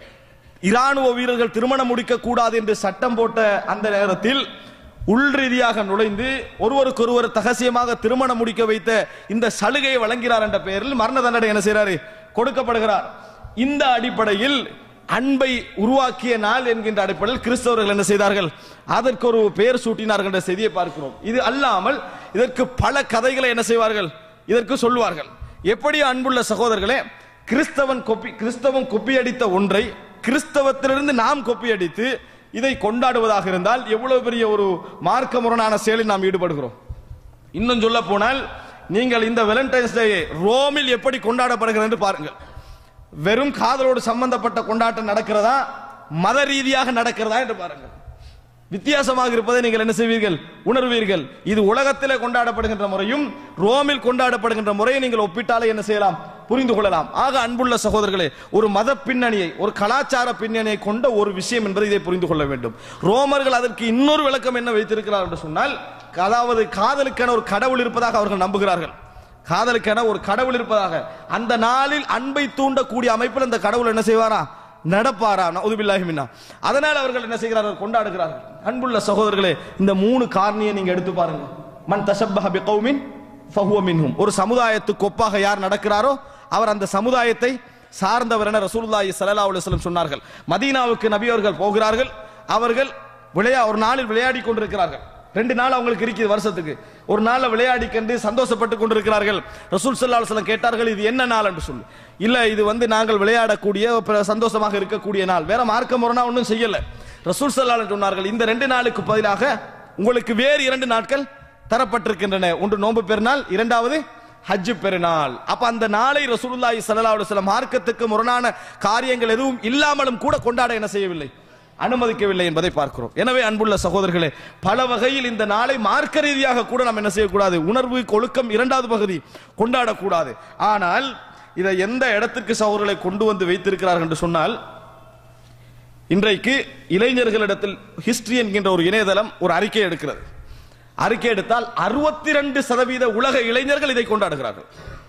இராணுவ வீரர்கள் திருமணம் முடிக்க கூடாது என்று சட்டம் போட்ட அந்த நேரத்தில் உள் ரீதியாக நுழைந்து ஒருவருக்கொருவர் தகசியமாக திருமணம் முடிக்க வைத்த இந்த சலுகையை வழங்கிறார் என்ற பெயரில் மரண தண்டனை என்ன செய்கிறாரு கொடுக்கப்படுகிறார் இந்த அடிப்படையில் அன்பை உருவாக்கிய நாள் என்கின்ற அடிப்படையில் கிறிஸ்தவர்கள் என்ன செய்தார்கள் அதற்கு ஒரு பெயர் சூட்டினார்கள் என்ற செய்தியை பார்க்கிறோம் இது அல்லாமல் இதற்கு பல கதைகளை என்ன செய்வார்கள் இதற்கு சொல்வார்கள் எப்படி அன்புள்ள சகோதரர்களே கிறிஸ்தவன் கொப்பி கிறிஸ்தவன் கொப்பி அடித்த ஒன்றை கிறிஸ்தவத்திலிருந்து நாம் கொப்பி அடித்து இதை கொண்டாடுவதாக இருந்தால் எவ்வளவு பெரிய ஒரு மார்க்க முரணான செயலில் நாம் ஈடுபடுகிறோம் இன்னும் சொல்ல போனால் நீங்கள் இந்த வேலண்டைன்ஸ் டே ரோமில் எப்படி கொண்டாடப்படுகிறது என்று பாருங்கள் வெறும் காதலோடு சம்பந்தப்பட்ட கொண்டாட்டம் நடக்கிறதா மத ரீதியாக நடக்கிறதா என்று பாருங்கள் வித்தியாசமாக இருப்பதை நீங்கள் என்ன செய்வீர்கள் உணர்வீர்கள் இது உலகத்திலே கொண்டாடப்படுகின்ற முறையும் ரோமில் கொண்டாடப்படுகின்ற முறையை நீங்கள் ஒப்பிட்டாலே என்ன செய்யலாம் புரிந்து கொள்ளலாம் ஆக அன்புள்ள சகோதரர்களே ஒரு மத பின்னணியை ஒரு கலாச்சார பின்னணியை கொண்ட ஒரு விஷயம் என்பதை இதை புரிந்து கொள்ள வேண்டும் ரோமர்கள் அதற்கு இன்னொரு விளக்கம் என்ன வைத்திருக்கிறார் என்று சொன்னால் அதாவது காதலுக்கென ஒரு கடவுள் இருப்பதாக அவர்கள் நம்புகிறார்கள் காதலுக்கென ஒரு கடவுள் இருப்பதாக அந்த நாளில் அன்பை தூண்டக்கூடிய அமைப்பில் அந்த கடவுள் என்ன செய்வாரா நடப்பாரா நவுதுபில்லாஹி மின்னா அதனால அவர்கள் என்ன செய்கிறார்கள் கொண்டாடுகிறார்கள் அன்புள்ள சகோதரர்களே இந்த மூணு காரணியை நீங்க எடுத்து பாருங்க மன் தஷப்பஹ பிகௌமின் ஃபஹுவ மின்ஹும் ஒரு சமுதாயத்துக்கு ஒப்பாக யார் நடக்கிறாரோ அவர் அந்த சமுதாயத்தை சார்ந்தவர் என ரசூலுல்லாஹி ஸல்லல்லாஹு அலைஹி வஸல்லம் சொன்னார்கள் மதீனாவுக்கு நபி அவர்கள் போகிறார்கள் அவர்கள் விளையா ஒரு நாளில் விளையாடி கொண்டிருக்கிறார்கள் ரெண்டு நாள் அவங்களுக்கு இருக்குது வருஷத்துக்கு ஒரு நாள்ல விளையாடி கண்டு சந்தோஷப்பட்டு கொண்டிருக்கிறார்கள் ரசூல் ஸல்லல்லாஹு அலைஹி வஸல்லம் கேட்டார்கள் இது என்ன நாள் என்று சொல்லி இல்ல இது வந்து நாங்கள் விளையாடக்கூடிய பிற- சந்தோஷமாக இருக்கக்கூடிய நாள் வேற மார்க்க முரணா ஒன்றும் செய்யல ரசூல் ஸல்லல்லாஹு அலைஹி வஸல்லம் சொன்னார்கள் இந்த ரெண்டு நாளுக்கு பதிலாக உங்களுக்கு வேறு இரண்டு நாட்கள் தரப்பட்டிருக்கின்றன ஒன்று நோன்பு பெருநாள் இரண்டாவது ஹஜ் பெருநாள் அப்ப அந்த நாளை ரசூலுல்லாஹி ஸல்லல்லாஹு அலைஹி வஸல்லம் மார்க்கத்துக்கு முரணான காரியங்கள் எதுவும் இல்லாமலும் கூட கொண்டாட என்ன செய்யவில்லை அனுமதிக்கவில்லை என்பதை பார்க்கிறோம் எனவே அன்புள்ள சகோதரர்களே பல வகையில் இந்த நாளை மார்க்க ரீதியாக கூட நாம் என்ன செய்யக்கூடாது உணர்வு ஒழுக்கம் இரண்டாவது பகுதி கொண்டாடக்கூடாது ஆனால் இதை எந்த இடத்திற்கு சகோதரர்களை கொண்டு வந்து வைத்திருக்கிறார்கள் என்று சொன்னால் இன்றைக்கு இளைஞர்களிடத்தில் ஹிஸ்டரி என்கின்ற ஒரு இணையதளம் ஒரு அறிக்கை எடுக்கிறது அறிக்கை எடுத்தால் அறுபத்தி ரெண்டு சதவீத உலக இளைஞர்கள் இதை கொண்டாடுகிறார்கள்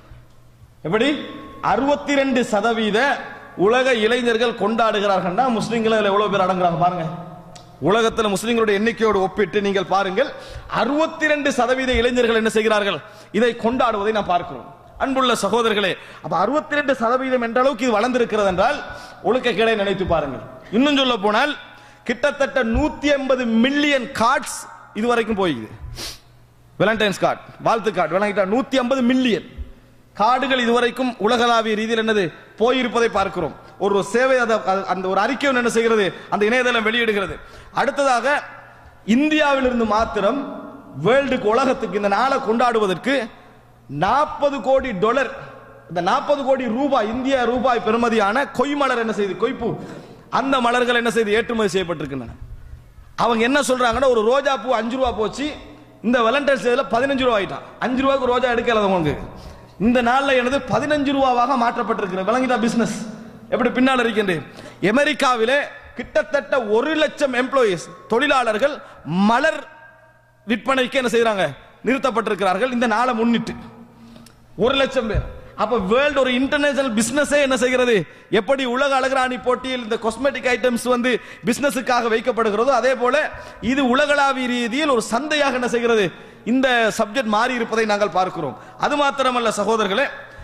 எப்படி அறுபத்தி ரெண்டு சதவீத உலக இளைஞர்கள் கொண்டாடுகிறார்கள்னா முஸ்லிம்கள் அதுல எவ்வளவு பேர் அடங்குறாங்க பாருங்க உலகத்தில் முஸ்லிம்களுடைய எண்ணிக்கையோடு ஒப்பிட்டு நீங்கள் பாருங்கள் அறுபத்தி ரெண்டு சதவீத இளைஞர்கள் என்ன செய்கிறார்கள் இதை கொண்டாடுவதை நாம் பார்க்கிறோம் அன்புள்ள சகோதரர்களே அப்ப அறுபத்தி ரெண்டு சதவீதம் என்ற அளவுக்கு இது வளர்ந்திருக்கிறது என்றால் ஒழுக்கக்கேடை நினைத்து பாருங்கள் இன்னும் சொல்ல போனால் கிட்டத்தட்ட நூத்தி எண்பது மில்லியன் கார்ட்ஸ் இதுவரைக்கும் போயிடுது வேலண்டைன்ஸ் கார்டு வாழ்த்து கார்டு வழங்கிட்டா நூத்தி ஐம்பது மில்லியன் கார்டுகள் இதுவரைக்கும் உலகளாவிய ரீதியில் என்னது போயிருப்பதை பார்க்கிறோம் ஒரு சேவை அத- அது- அந்த ஒரு அறிக்கை ஒன்று என்ன செய்கிறது அந்த இணையதளம் வெளியிடுகிறது அடுத்ததாக இந்தியாவிலிருந்து மாத்திரம் வேர்ல்டுக்கு உலகத்துக்கு இந்த நாளை கொண்டாடுவதற்கு நாற்பது கோடி டாலர் இந்த நாற்பது கோடி ரூபாய் இந்திய ரூபாய் பெறுமதியான கொய்மலர் என்ன செய்து கொய்பூ அந்த மலர்கள் என்ன செய்து ஏற்றுமதி செய்யப்பட்டிருக்கின்றன அவங்க என்ன சொல்றாங்கன்னா ஒரு ரோஜா பூ அஞ்சு ரூபா போச்சு இந்த வேலண்டைன்ஸ் டேல பதினஞ்சு ரூபா ஆயிட்டான் அஞ்சு ரூபாய்க்கு ரோஜா எடுக்கல உங்களுக்கு இந்த நாள்ல எனது பதினஞ்சு ரூபாவாக மாற்றப்பட்டிருக்கிறது விளங்கிட்டா பிசினஸ் எப்படி பின்னால் இருக்கின்றேன் அமெரிக்காவிலே கிட்டத்தட்ட ஒரு லட்சம் எம்ப்ளாயீஸ் தொழிலாளர்கள் மலர் விற்பனைக்கு என்ன செய்றாங்க நிறுத்தப்பட்டிருக்கிறார்கள் இந்த நாளை முன்னிட்டு ஒரு லட்சம் பேர் அப்ப வேர்ல்ட் ஒரு இன்டர்நேஷனல் பிசினஸே என்ன செய்கிறது எப்படி உலக அழகராணி போட்டியில் இந்த காஸ்மெட்டிக் ஐட்டம்ஸ் வந்து பிசினஸுக்காக வைக்கப்படுகிறதோ அதே போல இது உலகளாவிய ரீதியில் ஒரு சந்தையாக என்ன செய்கிறது இந்த சப்ஜெக்ட் மாறி இருப்பதை நாங்கள் பார்க்கிறோம் அது மாத்திரமல்ல சகோதரர்களே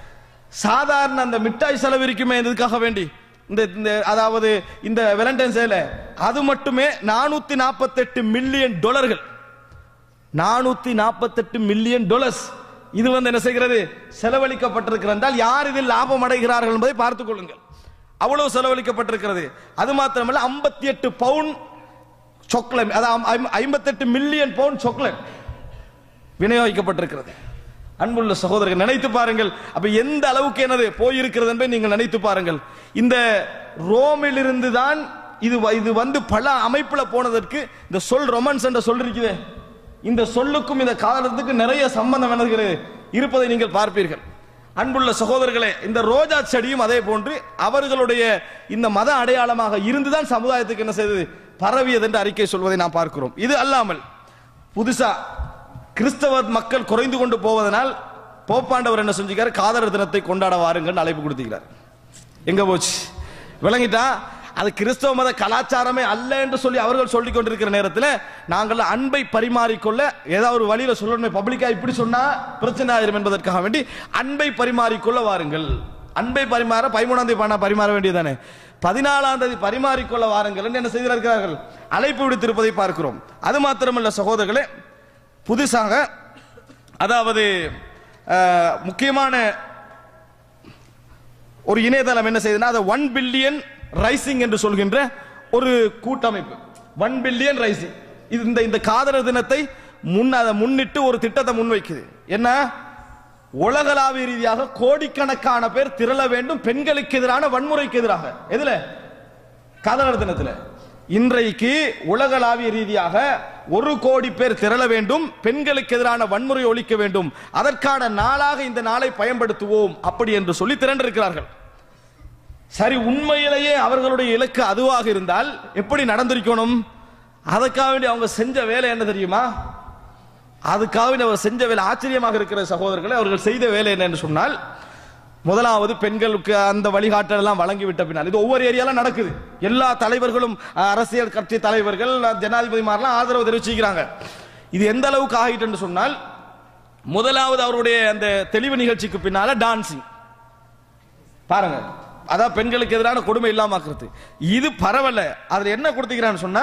சாதாரண அந்த மிட்டாய் செலவு இருக்குமே இதுக்காக வேண்டி இந்த இந்த அதாவது இந்த வேலண்டைன்ஸ் டேல அது மட்டுமே நானூத்தி நாற்பத்தெட்டு மில்லியன் டாலர்கள் நானூத்தி நாற்பத்தெட்டு மில்லியன் டாலர்ஸ் இது வந்து என்ன செய்கிறது செலவழிக்கப்பட்டிருக்கிறது என்றால் யார் இதில் லாபம் அடைகிறார்கள் என்பதை பார்த்துக் கொள்ளுங்கள் அவ்வளவு செலவழிக்கப்பட்டிருக்கிறது அது மாத்திரமல்ல ஐம்பத்தி எட்டு பவுன் சாக்லேட் அதாவது ஐம்பத்தெட்டு மில்லியன் பவுன் சாக்லேட் விநியோகிக்கப்பட்டிருக்கிறது அன்புள்ள சகோதரர்கள் நினைத்து பாருங்கள் அப்ப எந்த அளவுக்கு என்னது போயிருக்கிறது என்பதை நீங்கள் நினைத்து பாருங்கள் இந்த ரோமில் இருந்து தான் இது வ- இது வந்து பல அமைப்புல போனதற்கு இந்த சொல் ரொமான்ஸ் என்ற சொல் இருக்குதே இந்த சொல்லுக்கும் இந்த காலத்துக்கு நிறைய சம்பந்தம் என்னது இருப்பதை நீங்கள் பார்ப்பீர்கள் அன்புள்ள சகோதரர்களே இந்த ரோஜா செடியும் அதே போன்று அவர்களுடைய இந்த மத அடையாளமாக இருந்துதான் சமுதாயத்துக்கு என்ன செய்தது பரவியது என்று அறிக்கை சொல்வதை நாம் பார்க்கிறோம் இது அல்லாமல் புதுசா கிறிஸ்தவ மக்கள் குறைந்து கொண்டு போவதனால் போப்பாண்டவர் என்ன செஞ்சுக்காரு காதலர் தினத்தை கொண்டாட வாருங்கள் அழைப்பு கொடுத்துக்கிறார் எங்க போச்சு விளங்கிட்டா அது கிறிஸ்தவ மத கலாச்சாரமே அல்ல என்று சொல்லி அவர்கள் சொல்லிக் கொண்டிருக்கிற நேரத்தில் நாங்கள் அன்பை பரிமாறிக்கொள்ள ஏதாவது ஒரு வழியில சொல்லணுமே பப்ளிக்கா இப்படி சொன்னா பிரச்சனை ஆயிரும் என்பதற்காக வேண்டி அன்பை பரிமாறிக்கொள்ள வாருங்கள் அன்பை பரிமாற பதிமூணாம் தேதி பணம் பரிமாற வேண்டியதானே பதினாலாம் தேதி பரிமாறிக்கொள்ள வாருங்கள் என்று என்ன செய்திருக்கிறார்கள் அழைப்பு விடுத்திருப்பதை பார்க்கிறோம் அது மாத்திரமல்ல சகோதரர்களே புதுசாக அதாவது அஹ், முக்கியமான ஒரு இணையதளம் என்ன செய்யுதுன்னா அதை ஒன் பில்லியன் ரைசிங் என்று சொல்கின்ற ஒரு கூட்டமைப்பு ஒன் பில்லியன் ரைசிங் இது இந்த இந்த காதலர் தினத்தை முன் அதை முன்னிட்டு ஒரு திட்டத்தை முன்வைக்குது என்ன உலகளாவிய ரீதியாக கோடிக்கணக்கான பேர் திரள வேண்டும் பெண்களுக்கு எதிரான வன்முறைக்கு எதிராக எதுல காதலர் தினத்துல இன்றைக்கு உலகளாவிய ரீதியாக ஒரு கோடி பேர் திரள வேண்டும் பெண்களுக்கு எதிரான வன்முறை ஒழிக்க வேண்டும் அதற்கான நாளாக இந்த நாளை பயன்படுத்துவோம் அப்படி என்று சொல்லி திரண்டிருக்கிறார்கள் சரி உண்மையிலேயே அவர்களுடைய இலக்கு அதுவாக இருந்தால் எப்படி நடந்திருக்கணும் அதுக்காக வேண்டி அவங்க செஞ்ச வேலை என்ன தெரியுமா அதுக்காக அவர் செஞ்ச வேலை ஆச்சரியமாக இருக்கிற சகோதரர்களை அவர்கள் செய்த வேலை என்னன்னு சொன்னால் முதலாவது பெண்களுக்கு அந்த வழிகாட்டல் எல்லாம் வழங்கிவிட்ட பின்னால் இது ஒவ்வொரு ஏரியால நடக்குது எல்லா தலைவர்களும் அஹ், அரசியல் கட்சி தலைவர்கள் ஜனாதிபதிமாரெல்லாம் ஆதரவு தெரிவிச்சுக்கிறாங்க இது எந்த அளவுக்கு ஆகிட்டு சொன்னால் முதலாவது அவருடைய அந்த தெளிவு நிகழ்ச்சிக்கு பின்னால டான்சிங் பாருங்க அதான் பெண்களுக்கு எதிரான கொடுமை இல்லாமக்கிறது இது பரவல அதுல என்ன கொடுத்துக்கிறான்னு சொன்னா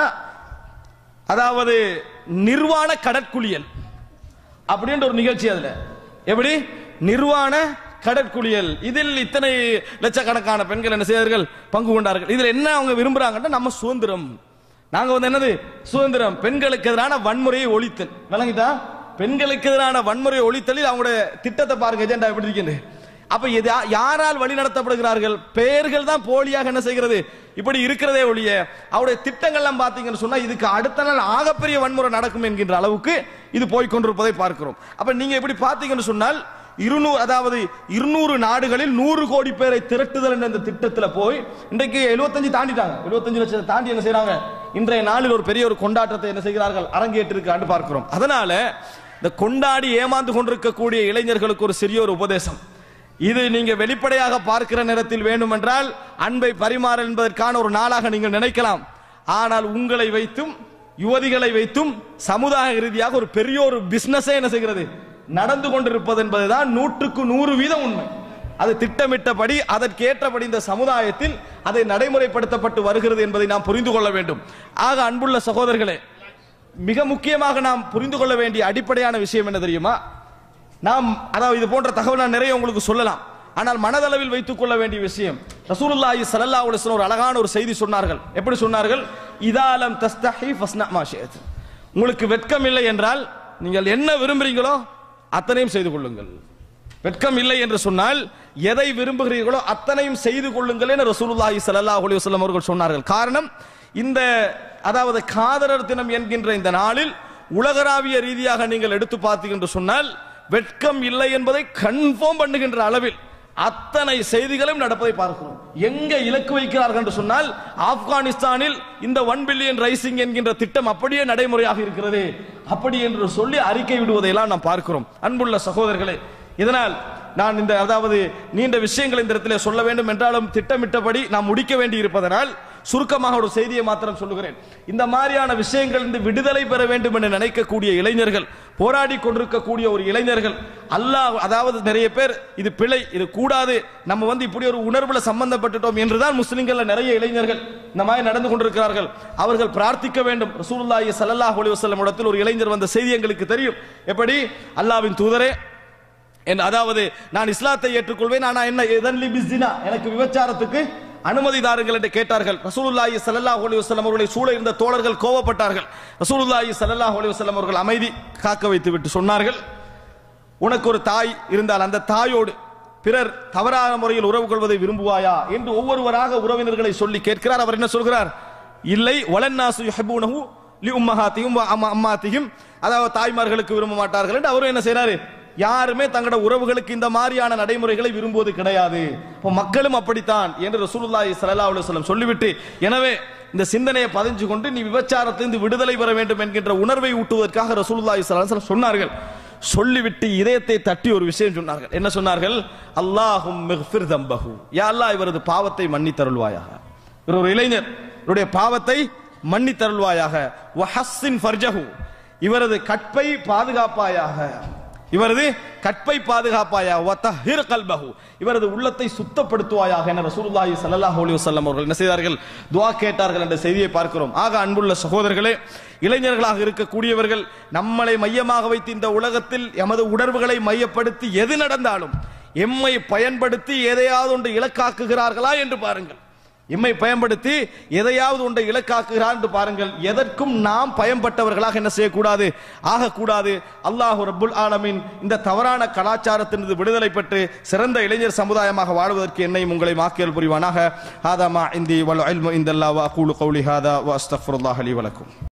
அதாவது நிர்வாண கடற்குளியல் அப்படின்ற ஒரு நிகழ்ச்சி அதுல எப்படி நிர்வாண கடற்குளியல் இதில் இத்தனை லட்சக்கணக்கான பெண்கள் என்ன செய்தார்கள் பங்கு கொண்டார்கள் இதுல என்ன அவங்க விரும்புறாங்கன்னா நம்ம சுதந்திரம் நாங்க வந்து என்னது சுதந்திரம் பெண்களுக்கு எதிரான வன்முறையை ஒழித்தல் விளங்கிட்டா பெண்களுக்கு எதிரான வன்முறையை ஒழித்தலில் அவங்களுடைய திட்டத்தை பாருங்க எஜெண்டா எப்படி இருக்கின்ற அப்ப இது யா- யாரால் வழி நடத்தப்படுகிறார்கள் பெயர்கள் தான் போலியாக என்ன செய்கிறது இப்படி இருக்கிறதே ஒழிய அவருடைய திட்டங்கள்லாம் பாத்தீங்கன்னு சொன்னா இதுக்கு அடுத்த நாள் ஆகப்பெரிய வன்முறை நடக்கும் என்கின்ற அளவுக்கு இது போய் கொண்டிருப்பதை பார்க்கிறோம் அப்ப நீங்க இப்படி பாத்தீங்கன்னு சொன்னால் இருநூறு அதாவது இருநூறு நாடுகளில் நூறு கோடி பேரை திரட்டுதல் என்ற இந்த திட்டத்துல போய் இன்றைக்கு 75 தாண்டிட்டாங்க 75 லட்சத்தை தாண்டி என்ன செய்றாங்க இன்றைய நாளில் ஒரு பெரிய ஒரு கொண்டாட்டத்தை என்ன செய்கிறார்கள் அரங்கேற்றிருக்காண்டு பார்க்கிறோம் அதனால இந்த கொண்டாடி ஏமாந்து கொண்டிருக்கக்கூடிய இளைஞர்களுக்கு ஒரு சிறிய ஒரு உபதேசம் இது நீங்க வெளிப்படையாக பார்க்கிற நேரத்தில் வேண்டுமென்றால் அன்பை பரிமாற என்பதற்கான ஒரு நாளாக நீங்கள் நினைக்கலாம் ஆனால் உங்களை வைத்தும் யுவதிகளை வைத்தும் சமுதாய ரீதியாக ஒரு பெரிய ஒரு பிசினஸே என்ன செய்கிறது நடந்து கொண்டிருப்பது என்பதுதான் நூற்றுக்கு நூறு வீதம் உண்மை அது திட்டமிட்டபடி அதற்கேற்றபடி இந்த சமுதாயத்தில் அதை நடைமுறைப்படுத்தப்பட்டு வருகிறது என்பதை நாம் புரிந்து கொள்ள வேண்டும் ஆக அன்புள்ள சகோதரர்களே மிக முக்கியமாக நாம் புரிந்து கொள்ள வேண்டிய அடிப்படையான விஷயம் என்ன தெரியுமா நாம் அதாவது இது போன்ற தகவல் நான் நிறைய உங்களுக்கு சொல்லலாம் ஆனால் மனதளவில் வைத்துக் கொள்ள வேண்டிய விஷயம் ரசூலுல்லாஹி ஸல்லல்லாஹு அலைஹி வஸல்லம் ஒரு அழகான ஒரு செய்தி சொன்னார்கள் எப்படி சொன்னார்கள் இதாலம் தஸ்தஹி ஃபஸ்னா மா ஷிஅத் உங்களுக்கு வெட்கம் இல்லை என்றால் நீங்கள் என்ன விரும்புறீங்களோ அத்தனையும் செய்து கொள்ளுங்கள் வெட்கம் இல்லை என்று சொன்னால் எதை விரும்புகிறீர்களோ அத்தனையும் செய்து கொள்ளுங்கள் என ரசூலுல்லாஹி ஸல்லல்லாஹு அலைஹி வஸல்லம் அவர்கள் சொன்னார்கள் காரணம் இந்த அதாவது காதலர் தினம் என்கின்ற இந்த நாளில் உலகளாவிய ரீதியாக நீங்கள் எடுத்து பார்த்தீங்க என்று சொன்னால் வெட்கம் இல்லை என்பதை கன்ஃபார்ம் பண்ணுகின்ற அளவில் அத்தனை செய்திகளும் நடப்பதை பார்க்கிறோம் எங்க இலக்கு வைக்கிறார்கள் என்று சொன்னால் ஆப்கானிஸ்தானில் இந்த ஒன் பில்லியன் ரைசிங் என்கின்ற திட்டம் அப்படியே நடைமுறையாக இருக்கிறது அப்படி என்று சொல்லி அறிக்கை விடுவதையெல்லாம் நாம் பார்க்கிறோம் அன்புள்ள சகோதரர்களே இதனால் நான் இந்த அதாவது நீண்ட விஷயங்கள் இந்த இடத்திலே சொல்ல வேண்டும் என்றாலும் திட்டமிட்டபடி நாம் முடிக்க வேண்டி இருப்பதனால் சுருக்கமாக ஒரு செய்தியை மாத்திரம் சொல்லுகிறேன் இந்த மாதிரியான விஷயங்கள் இந்த விடுதலை பெற வேண்டும் என்று நினைக்கக்கூடிய இளைஞர்கள் போராடி கொண்டிருக்கக்கூடிய ஒரு இளைஞர்கள் அல்லாஹ் அதாவது நிறைய பேர் இது பிழை இது கூடாது நம்ம வந்து இப்படி ஒரு உணர்வுல சம்பந்தப்பட்டுட்டோம் என்றுதான் முஸ்லிம்கள்ல நிறைய இளைஞர்கள் இந்த மாதிரி நடந்து கொண்டிருக்கிறார்கள் அவர்கள் பிரார்த்திக்க வேண்டும் ரசூலுல்லாஹி ஸல்லல்லாஹு அலைஹி வஸல்லம் இடத்தில் ஒரு இளைஞர் வந்த செய்தி எங்களுக்கு தெரியும் எப்படி அல்லாஹ்வின் தூதரே என் அதாவது நான் இஸ்லாத்தை ஏற்றுக்கொள்வேன் ஆனா என்ன எதன்லி பிஸ்தினா எனக்கு விபச்சாரத்துக்கு அனுமதி தாருங்கள் என்று கேட்டார்கள் ரசூலுல்லாஹி ஸல்லல்லாஹு அலைஹி வஸல்லம் அவர்களை சூழ இருந்த தோழர்கள் கோபப்பட்டார்கள் ரசூலுல்லாஹி ஸல்லல்லாஹு அலைஹி வஸல்லம் அவர்கள் அமைதி காக்க வைத்து விட்டு சொன்னார்கள் உனக்கு ஒரு தாய் இருந்தால் அந்த தாயோடு பிறர் தவறான முறையில் உறவு கொள்வதை விரும்புவாயா என்று ஒவ்வொருவராக உறவினர்களை சொல்லி கேட்கிறார் அவர் என்ன சொல்கிறார் இல்லை வலன்னாசு யுஹிபூனஹு லி உம்மஹாத்திஹிம் வ அம்மா அம்மாத்திஹிம் அதாவது தாய்மார்களுக்கு விரும்ப மாட்டார்கள் என்று அவரும் என்ன செய்றாரு யாருமே தங்களோட உறவுகளுக்கு இந்த மாதிரியான நடைமுறைகளை விரும்புவது கிடையாது இப்போ மக்களும் அப்படித்தான் என்று ரசூலுல்லாஹி ஸல்லல்லாஹு அலைஹி வஸல்லம் சொல்லிவிட்டு எனவே இந்த சிந்தனையை பதிஞ்சு கொண்டு நீ விபச்சாரத்திலிருந்து விடுதலை பெற வேண்டும் என்கின்ற உணர்வை ஊட்டுவதற்காக ரசூலுல்லாஹி ஸல்லல்லாஹு அலைஹி வஸல்லம் சொன்னார்கள் சொல்லிவிட்டு இதயத்தை தட்டி ஒரு விஷயம் சொன்னார்கள் என்ன சொன்னார்கள் அல்லாஹும் மிக்ஃபிர் தம்பஹு யா அல்லாஹ் இவரது பாவத்தை மன்னித்தருள்வாயாக இவர் ஒரு இளைஞர் இவருடைய பாவத்தை மன்னித்தருள்வாயாக வஹஸ்ஸின் ஃபர்ஜஹு இவரது கற்பை பாதுகாப்பாயாக இவரது கற்பை பாதுகாப்பாயா வத்தஹிர் கல்பஹு இவரது உள்ளத்தை சுத்தப்படுத்துவாயாக என ரசூலுல்லாஹி ஸல்லல்லாஹு அலைஹி வஸல்லம் அவர்கள் என்ன செய்தார்கள் துஆ கேட்டார்கள் என்ற செய்தியை பார்க்கிறோம் ஆக அன்புள்ள சகோதரர்களே இளைஞர்களாக இருக்கக்கூடியவர்கள் நம்மளை மையமாக வைத்து இந்த உலகத்தில் எமது உணர்வுகளை மையப்படுத்தி எது நடந்தாலும் எம்மை பயன்படுத்தி எதையாவது ஒன்று இலக்காக்குகிறார்களா என்று பாருங்கள் எம்மை பயன்படுத்தி எதையாவது ஒன்றை இலக்காக்குகிறார் என்று பாருங்கள் எதற்கும் நாம் பயன்பட்டவர்களாக என்ன செய்யக்கூடாது ஆகக்கூடாது அல்லாஹு ரப்புல் ஆலமீன் இந்த தவறான கலாச்சாரத்திலிருந்து விடுதலை பெற்று சிறந்த இளைஞர் சமுதாயமாக வாழ்வதற்கு என்னையும் உங்களை மாக்கியல் புரிவானாக ஹாதா மா இந்தி வல் இல்மு இந்தல்லா வ அகூலு கௌலி ஹாதா வ அஸ்தக்ஃபிருல்லாஹ் லி வலக்கும்